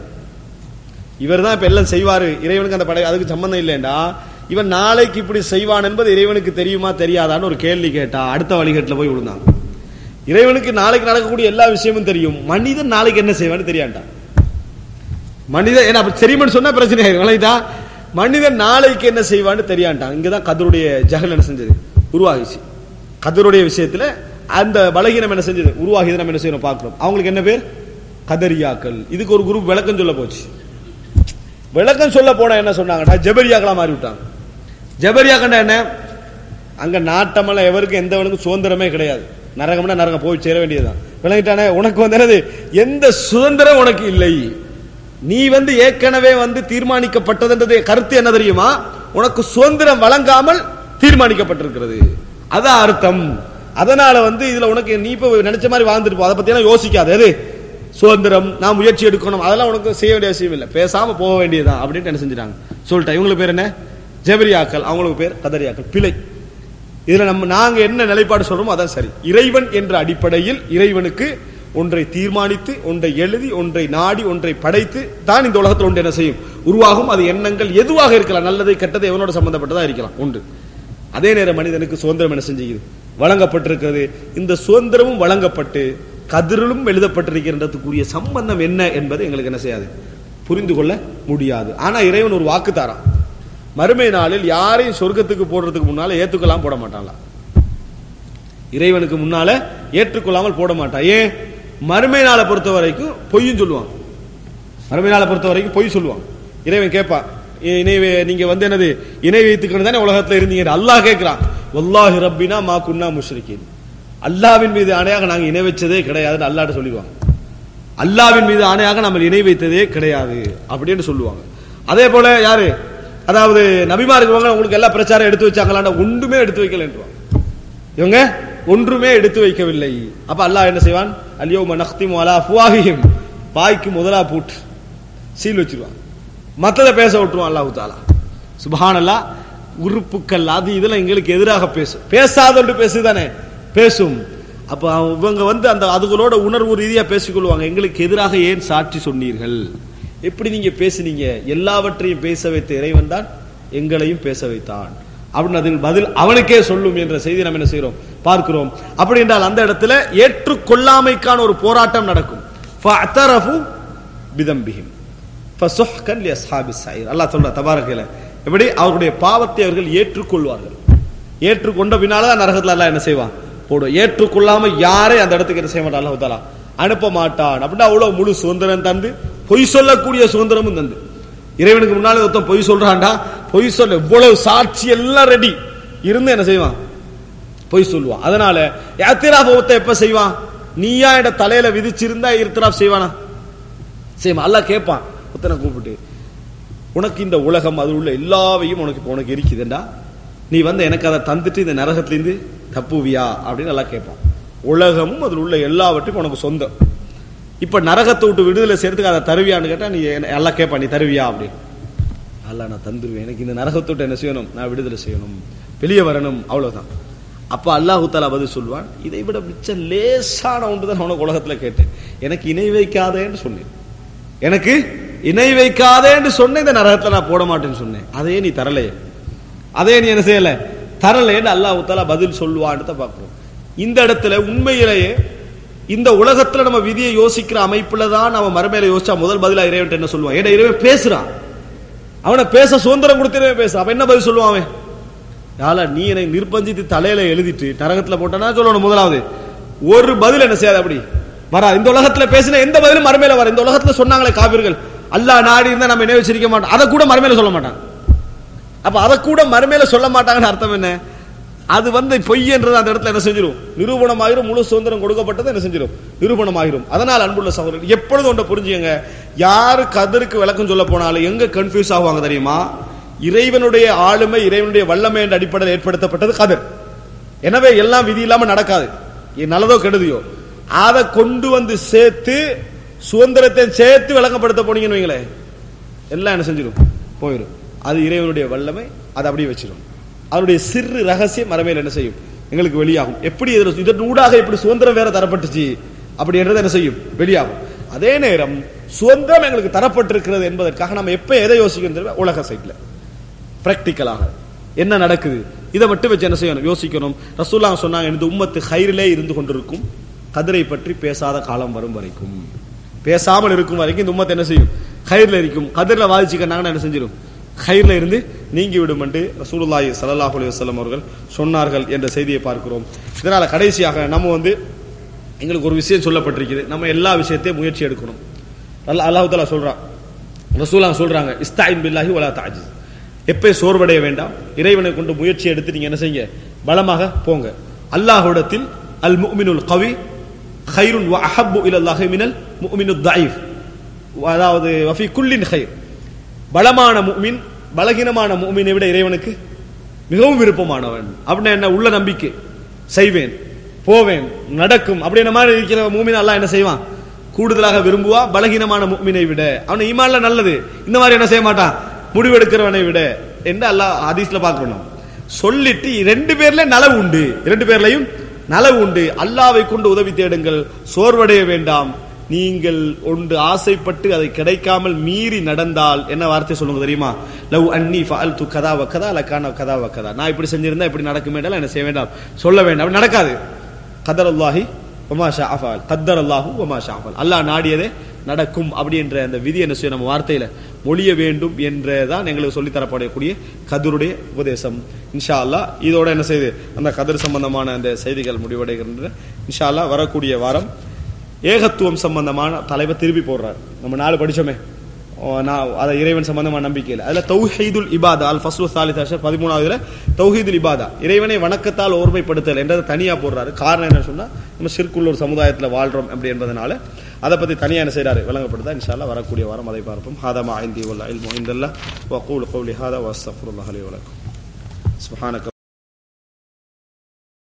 இவர் தான் இப்ப எல்லாம் செய்வாரு இறைவனுக்கு அந்த படை அதுக்கு சம்பந்தம் இல்லைண்டா இவன் நாளைக்கு இப்படி செய்வான் என்பது இறைவனுக்கு தெரியுமா தெரியாதான்னு ஒரு கேள்வி கேட்டா அடுத்த வழிகட்டுல போய் விழுந்தாங்க இறைவனுக்கு நாளைக்கு நடக்கக்கூடிய எல்லா விஷயமும் தெரியும் மனிதன் நாளைக்கு என்ன செய்வான்னு தெரியாண்டான் மனிதன் ஏன்னா அப்ப தெரியுமான்னு சொன்னா பிரச்சனை ஆயிரும் விளங்கிட்டா மனிதன் நாளைக்கு என்ன செய்வான்னு தெரியாண்டான் இங்கதான் கதருடைய ஜகல் என்ன செஞ்சது உருவாகிச்சு கதருடைய விஷயத்துல அந்த பலகீனம் என்ன செஞ்சது உருவாகியது நம்ம என்ன செய்யணும் பார்க்கிறோம் அவங்களுக்கு என்ன பேர் கதரியாக்கள் இதுக்கு ஒரு குரூப் விளக்கம் சொல்ல போச்சு விளக்கம் சொல்ல போனா என்ன சொன்னாங்கன்னா ஜெபரியாக்களா மாறி விட்டாங்க ஜெபரியாக்கண்டா என்ன அங்க நாட்டமெல்லாம் எவருக்கும் எந்த வனுக்கும் சுதந்திரமே கிடையாது நரகம்னா நரகம் போய் சேர வேண்டியதுதான் விளங்கிட்டானே உனக்கு வந்து என்னது எந்த சுதந்திரம் உனக்கு இல்லை நீ வந்து ஏற்கனவே வந்து தீர்மானிக்கப்பட்டதுன்றது கருத்து என்ன தெரியுமா உனக்கு சுதந்திரம் வழங்காமல் தீர்மானிக்கப்பட்டிருக்கிறது அதான் அர்த்தம் அதனால வந்து இதுல உனக்கு நீ இப்ப நினைச்ச மாதிரி வாழ்ந்துட்டு போ அதை பத்தி எல்லாம் யோசிக்காத எது சுதந்திரம் நான் முயற்சி எடுக்கணும் அதெல்லாம் உனக்கு செய்ய வேண்டிய அவசியம் இல்லை பேசாம போக வேண்டியதுதான் அப்படின்னு என்ன செஞ்சிட்டாங்க சொல்லிட்டேன் இவங்களுக்கு பேர் என்ன ஜெபரியாக்கள் அவங்களுக்கு பேர் கதரியாக்கள் பிழை இதுல நம்ம நாங்க என்ன நிலைப்பாடு சொல்றோமோ அதான் சரி இறைவன் என்ற அடிப்படையில் இறைவனுக்கு ஒன்றை தீர்மானித்து ஒன்றை எழுதி ஒன்றை நாடி ஒன்றை படைத்து தான் இந்த உலகத்தில் ஒன்று என்ன செய்யும் உருவாகும் அது எண்ணங்கள் எதுவாக இருக்கலாம் நல்லது கெட்டது எவனோட சம்பந்தப்பட்டதா இருக்கலாம் உண்டு அதே நேரம் மனிதனுக்கு சுதந்திரம் என்ன செஞ்சுக்குது வழங்கப்பட்டிருக்கிறது இந்த சுதந்திரமும் வழங்கப்பட்டு கதிரிலும் எழுதப்பட்டிருக்கின்றதுக்குரிய சம்பந்தம் என்ன என்பது எங்களுக்கு என்ன செய்யாது புரிந்து கொள்ள முடியாது ஆனா இறைவன் ஒரு வாக்கு தாரான் மறுமை நாளில் யாரையும் சொர்க்கத்துக்கு போடுறதுக்கு முன்னால ஏத்துக்கொள்ளாம போட மாட்டான்ல இறைவனுக்கு முன்னால ஏற்றுக்கொள்ளாமல் போட மாட்டான் ஏன் மறுமை நாளை பொறுத்த வரைக்கும் பொய்யும் சொல்லுவான் மறுமை நாளை பொறுத்த வரைக்கும் பொய் சொல்லுவான் இறைவன் கேட்பான் இ- இணை வே- நீங்க வந்து என்னது இணை வைத்துக்கணும் தானே உலகத்துல இருந்தீங்க அல்லாஹ் கேட்கிறான் வல்லாஹி ரப்பினா மா குன்னா முஷ்ரிகீன் அல்லாவின் மீது ஆணையாக நாங்க இணை வச்சதே கிடையாதுன்னு அல்லாட்ட சொல்லிடுவாங்க அல்லாவின் மீது ஆணையாக நம்ம இணை வைத்ததே கிடையாது அப்படின்னு சொல்லுவாங்க அதே போல யாரு அதாவது நபிமாருக்கு வாங்க உங்களுக்கு எல்லா பிரச்சாரம் எடுத்து வச்சாங்களான்னா ஒன்றுமே எடுத்து வைக்கலன்றான் இவங்க ஒன்றுமே எடுத்து வைக்கவில்லை அப்ப அல்லாஹ் என்ன செய்வான் அல்யோம நக்திமு அலா அஃப்வாஹிஹிம் வாய்க்கு முதலா பூட்டு சீல் வச்சிருவான் மத்தத பேச விட்டுருவான் அல்லாஹ் தாலா சுபஹானல்லாஹ் உறுப்புக்கள் அது இதெல்லாம் எங்களுக்கு எதிராக பேசும் பேசாதொன்று பேசுதானே பேசும் அப்ப அவங்க- இவங்க வந்து அந்த அதுகளோட உணர்வு ரீதியா பேசிக்கொள்வாங்க எங்களுக்கு எதிராக ஏன் சாட்சி சொன்னீர்கள் எப்படி நீங்க பேசுனீங்க எல்லாவற்றையும் பேச வைத்த இறைவன் தான் எங்களையும் பேச வைத்தான் அப்படின்னு அதில் பதில் அவனுக்கே சொல்லும் என்ற செய்தி நம்ம என்ன செய்றோம் பார்க்கிறோம் அப்படி என்றால் அந்த இடத்துல ஏற்றுக்கொள்ளாமைக்கான ஒரு போராட்டம் நடக்கும் فَاعْتَرَفُوا بِذَنبِهِمْ فَسُحْقًا لِأَصْحَابِ السَّعِيرِ அல்லாஹ் சொல்ற தபாரக்கையில எப்படி அவர்களுடைய பாவத்தை அவர்கள் ஏற்றுக்கொள்வார்கள் ஏற்றுக்கொண்ட பின்னால தான் நரகத்துல அல்லாஹ் என்ன செய்வான் போடும் ஏற்றுக்கொள்ளாம யாரை அந்த இடத்துக்கு என்ன செய்ய மாட்டான் அல்லாஹ் தாலா அனுப்ப மாட்டான் அப்படின்னா அவ்வளவு முழு சுதந்திரம் தந்து பொய் சொல்லக்கூடிய சுதந்திரமும் தந்து இறைவனுக்கு முன்னாலே ஒருத்தன் பொய் சொல்றான்டா பொய் சொல்ல இவ்வளவு சாட்சி எல்லாம் ரெடி இருந்து என்ன செய்வான் பொய் சொல்லுவான் அதனால யாத்திராஃப் ஒருத்தன் எப்ப செய்வான் நீயா என்ற தலையில விதிச்சிருந்தா இர்த்திராஃப் செய்வானா செய்வான் அல்லாஹ் கேட்பான் ஒருத்தனை கூப்பிட்டு உனக்கு இந்த உலகம் அதில் உள்ள எல்லாவையும் உனக்கு இப்போ உனக்கு இருக்குதுண்டா நீ வந்து எனக்கு அதை தந்துட்டு இந்த நரகத்திலிருந்து தப்புவியா அப்படின்னு எல்லாம் கேட்பான் உலகமும் அதில் உள்ள எல்லாவற்றையும் உனக்கு சொந்தம் இப்ப நரகத்தை விட்டு விடுதலை செய்யறதுக்கு அதை தருவியான்னு கேட்டா நீ என்ன- எல்லாம் கேட்பான் நீ தருவியா அப்படின்னு அல்ல நான் தந்துருவேன் எனக்கு இந்த நரகத்தை விட்டு என்ன செய்யணும் நான் விடுதலை செய்யணும் வெளியே வரணும் அவ்வளவுதான் அப்ப அல்லாஹு தாலா பதில் சொல்வான் இதை விட மிச்ச லேசான ஒன்று தான் உனக்கு உலகத்துல கேட்டேன் எனக்கு இணை வைக்காதேன்னு சொன்னேன் எனக்கு இணை வைக்காதேன்னு சொன்ன இந்த நரகத்துல நான் போட மாட்டேன்னு சொன்னேன் அதே நீ தரலையே அதே நீ என்ன செய்யல தரலைன்னு அல்லாஹ் தாலா பதில் சொல்லுவான்னு தான் பார்க்கிறோம் இந்த இடத்துல உண்மையிலேயே இந்த உலகத்துல நம்ம விதியை யோசிக்கிற அமைப்புல தான் நம்ம மறுமையில யோசிச்சா முதல் பதிலா இறைவன் என்ன சொல்லுவான் ஏன்னா இறைவன் பேசுறான் அவனை பேச சுதந்திரம் கொடுத்துருவே பேச அப்ப என்ன பதில் சொல்லுவான் அவன் யாழ நீ என்னை நிர்பந்தித்து தலையில எழுதிட்டு நரகத்துல போட்டனா சொல்லணும் முதலாவது ஒரு பதில் என்ன செய்யாது அப்படி வரா இந்த உலகத்துல பேசின எந்த பதிலும் மறுமையில வர இந்த உலகத்துல சொன்னாங்களே காவிர்கள் அல்லாஹ் நாடி இருந்தா நம்ம என்ன வச்சிருக்க மாட்டோம் அதை கூட மறுமையில சொல்ல மாட்டாங்க அப்ப அதை கூட மறுமையில சொல்ல மாட்டாங்கன்னு அர்த்தம் என்ன அது வந்து பொய்ன்றது அந்த இடத்துல என்ன செஞ்சிடும் நிரூபணமாயிரும் முழு சுதந்திரம் கொடுக்கப்பட்டது என்ன செஞ்சிடும் நிரூபணமாயிரும் அதனால் அன்புள்ள சகோதரர் எப்பொழுதும் ஒன்றை புரிஞ்சுங்க யாரு கதருக்கு விளக்கம் சொல்ல போனாலும் எங்க கன்ஃபியூஸ் ஆகுவாங்க தெரியுமா இறைவனுடைய ஆளுமை இறைவனுடைய வல்லமை என்ற அடிப்படையில் ஏற்படுத்தப்பட்டது கதர் எனவே எல்லாம் விதி இல்லாம நடக்காது இது நல்லதோ கெடுதியோ அதை கொண்டு வந்து சேர்த்து சுதந்திரத்தை சேர்த்து விளங்கப்படுத்த போனீங்கன்னு வைங்களேன் எல்லாம் என்ன செஞ்சிடும் போயிடும் அது இறைவனுடைய வல்லமை அதை அப்படியே வச்சிடும் அதனுடைய சிறு ரகசியம் மரமையில் என்ன செய்யும் எங்களுக்கு வெளியாகும் எப்படி இதுல- இதன் ஊடாக எப்படி சுதந்திரம் வேற தரப்பட்டுச்சு அப்படின்றது என்ன செய்யும் வெளியாகும் அதே நேரம் சுதந்திரம் எங்களுக்கு தரப்பட்டிருக்கிறது என்பதற்காக நம்ம எப்ப எதை யோசிக்கணும் தெரியுமா? உலக சைட்ல பிராக்டிக்கலாக என்ன நடக்குது இதை மட்டும் வச்சு என்ன செய்யணும் யோசிக்கணும் ரசூல்லா சொன்னாங்க இந்த உம்மத்து ஹைரிலே இருந்து கொண்டிருக்கும் கதிரை பற்றி பேசாத காலம் வரும் வரைக்கும் பேசாமல் இருக்கும் வரைக்கும் இந்த உம்மத்து என்ன செய்யும் ஹைர்ல இருக்கும் கதிரில வாதிச்சுக்கிட்டாங்கன்னா என்ன செஞ்சிடும் ஹைர்ல இருந்து நீங்கி விடும் என்று ரசூலுல்லாஹி ஸல்லல்லாஹு அலைஹி வஸல்லம் அவர்கள் சொன்னார்கள் என்ற செய்தியை பார்க்கிறோம் இதனால கடைசியாக நம்ம வந்து எங்களுக்கு ஒரு விஷயம் சொல்லப்பட்டிருக்குது நம்ம எல்லா விஷயத்தையும் முயற்சி எடுக்கணும் அல்ல அல்லாஹ் தாலா சொல்றான் ரசூலா சொல்றாங்க இஸ்தாயின் பில்லாஹி வலா தாஜிஸ் எப்ப சோர்வடைய வேண்டாம் இறைவனை கொண்டு முயற்சி எடுத்து நீங்க என்ன செய்யுங்க பலமாக போங்க அல்லாஹ்விடத்தில் அல் முஃமினுல் கவி خيرٌ وأحب إلى الله من المؤمن الضعيف அதாவது வஃபி குல்லின் خير பலமான முஃமின் பலகீனமான மூமினை விட இறைவனுக்கு மிகவும் விருப்பமானவன் அப்படின்னா என்ன உள்ள நம்பிக்கை செய்வேன் போவேன் நடக்கும் அப்படின்ற மாதிரி இருக்கிற மூமின் அல்லாஹ் என்ன செய்வான் கூடுதலாக விரும்புவா பலகீனமான மூமினை விட அவன் ஈமான்ல நல்லது இந்த மாதிரி என்ன செய்ய மாட்டான் முடிவெடுக்கிறவனை விட என்று அல்லாஹ் ஹதீஸ்ல பார்க்கணும் சொல்லிட்டு ரெண்டு பேர்ல நலவு உண்டு இரண்டு பேர்லயும் நலவு உண்டு அல்லாவை கொண்டு உதவி தேடுங்கள் சோர்வடைய வேண்டாம் நீங்கள் ஒன்று ஆசைப்பட்டு அதை கிடைக்காமல் மீறி நடந்தால் என்ன வார்த்தை சொல்லுங்க தெரியுமா லவ் அன்னி ஃபால் து கதா வக்கதா லக்கான கதா வக்கதா நான் இப்படி செஞ்சிருந்தா இப்படி நடக்க வேண்டாம் என்ன செய்ய வேண்டாம் சொல்ல வேண்டாம் அப்படி நடக்காது கதர் அல்லாஹி ஒமா ஷாஃபால் கத்தர் அல்லாஹு ஒமா ஷாஃபால் அல்லாஹ் நாடியதே நடக்கும் அப்படின்ற அந்த விதி என்ன செய்யும் நம்ம வார்த்தையில மொழிய வேண்டும் என்றதான் எங்களுக்கு சொல்லித் தரப்படக்கூடிய கதருடைய உபதேசம் இன்ஷா அல்லாஹ் இதோட என்ன செய்யுது அந்த கதர் சம்பந்தமான அந்த செய்திகள் முடிவடைகின்றன இன்ஷா அல்லாஹ் வரக்கூடிய வாரம் ஏகத்துவம் சம்பந்தமான தலைவர் திருப்பி போடுறார் நம்ம நாலு படிச்சோமே ஓ, நான் அதை இறைவன் சம்பந்தமான நம்பிக்கையில் அதுல தௌஹீதுல் இபாதா அல் ஃபஸ்லு சாலித் அஷர் பதிமூணாவதுல தௌஹீதுல் இபாதா இறைவனை வணக்கத்தால் ஓர்மைப்படுத்தல் என்றதை தனியா போடுறாரு காரணம் என்ன சொன்னா நம்ம சிற்குள்ள ஒரு சமுதாயத்துல வாழ்றோம் அப்படி என்பதனால அதை பத்தி தனியா என்ன செய்யறாரு விளங்கப்படுதா இன்ஷால்லா வரக்கூடிய வாரம் அதை பார்ப்போம் ஹாதமா ஐந்தி வல்ல இல்மு இந்தல்லா வகூல் கௌலி ஹாதா வஸ்தஃபுல்லாஹ் அலைஹி வலக்கும் சுப்ஹானக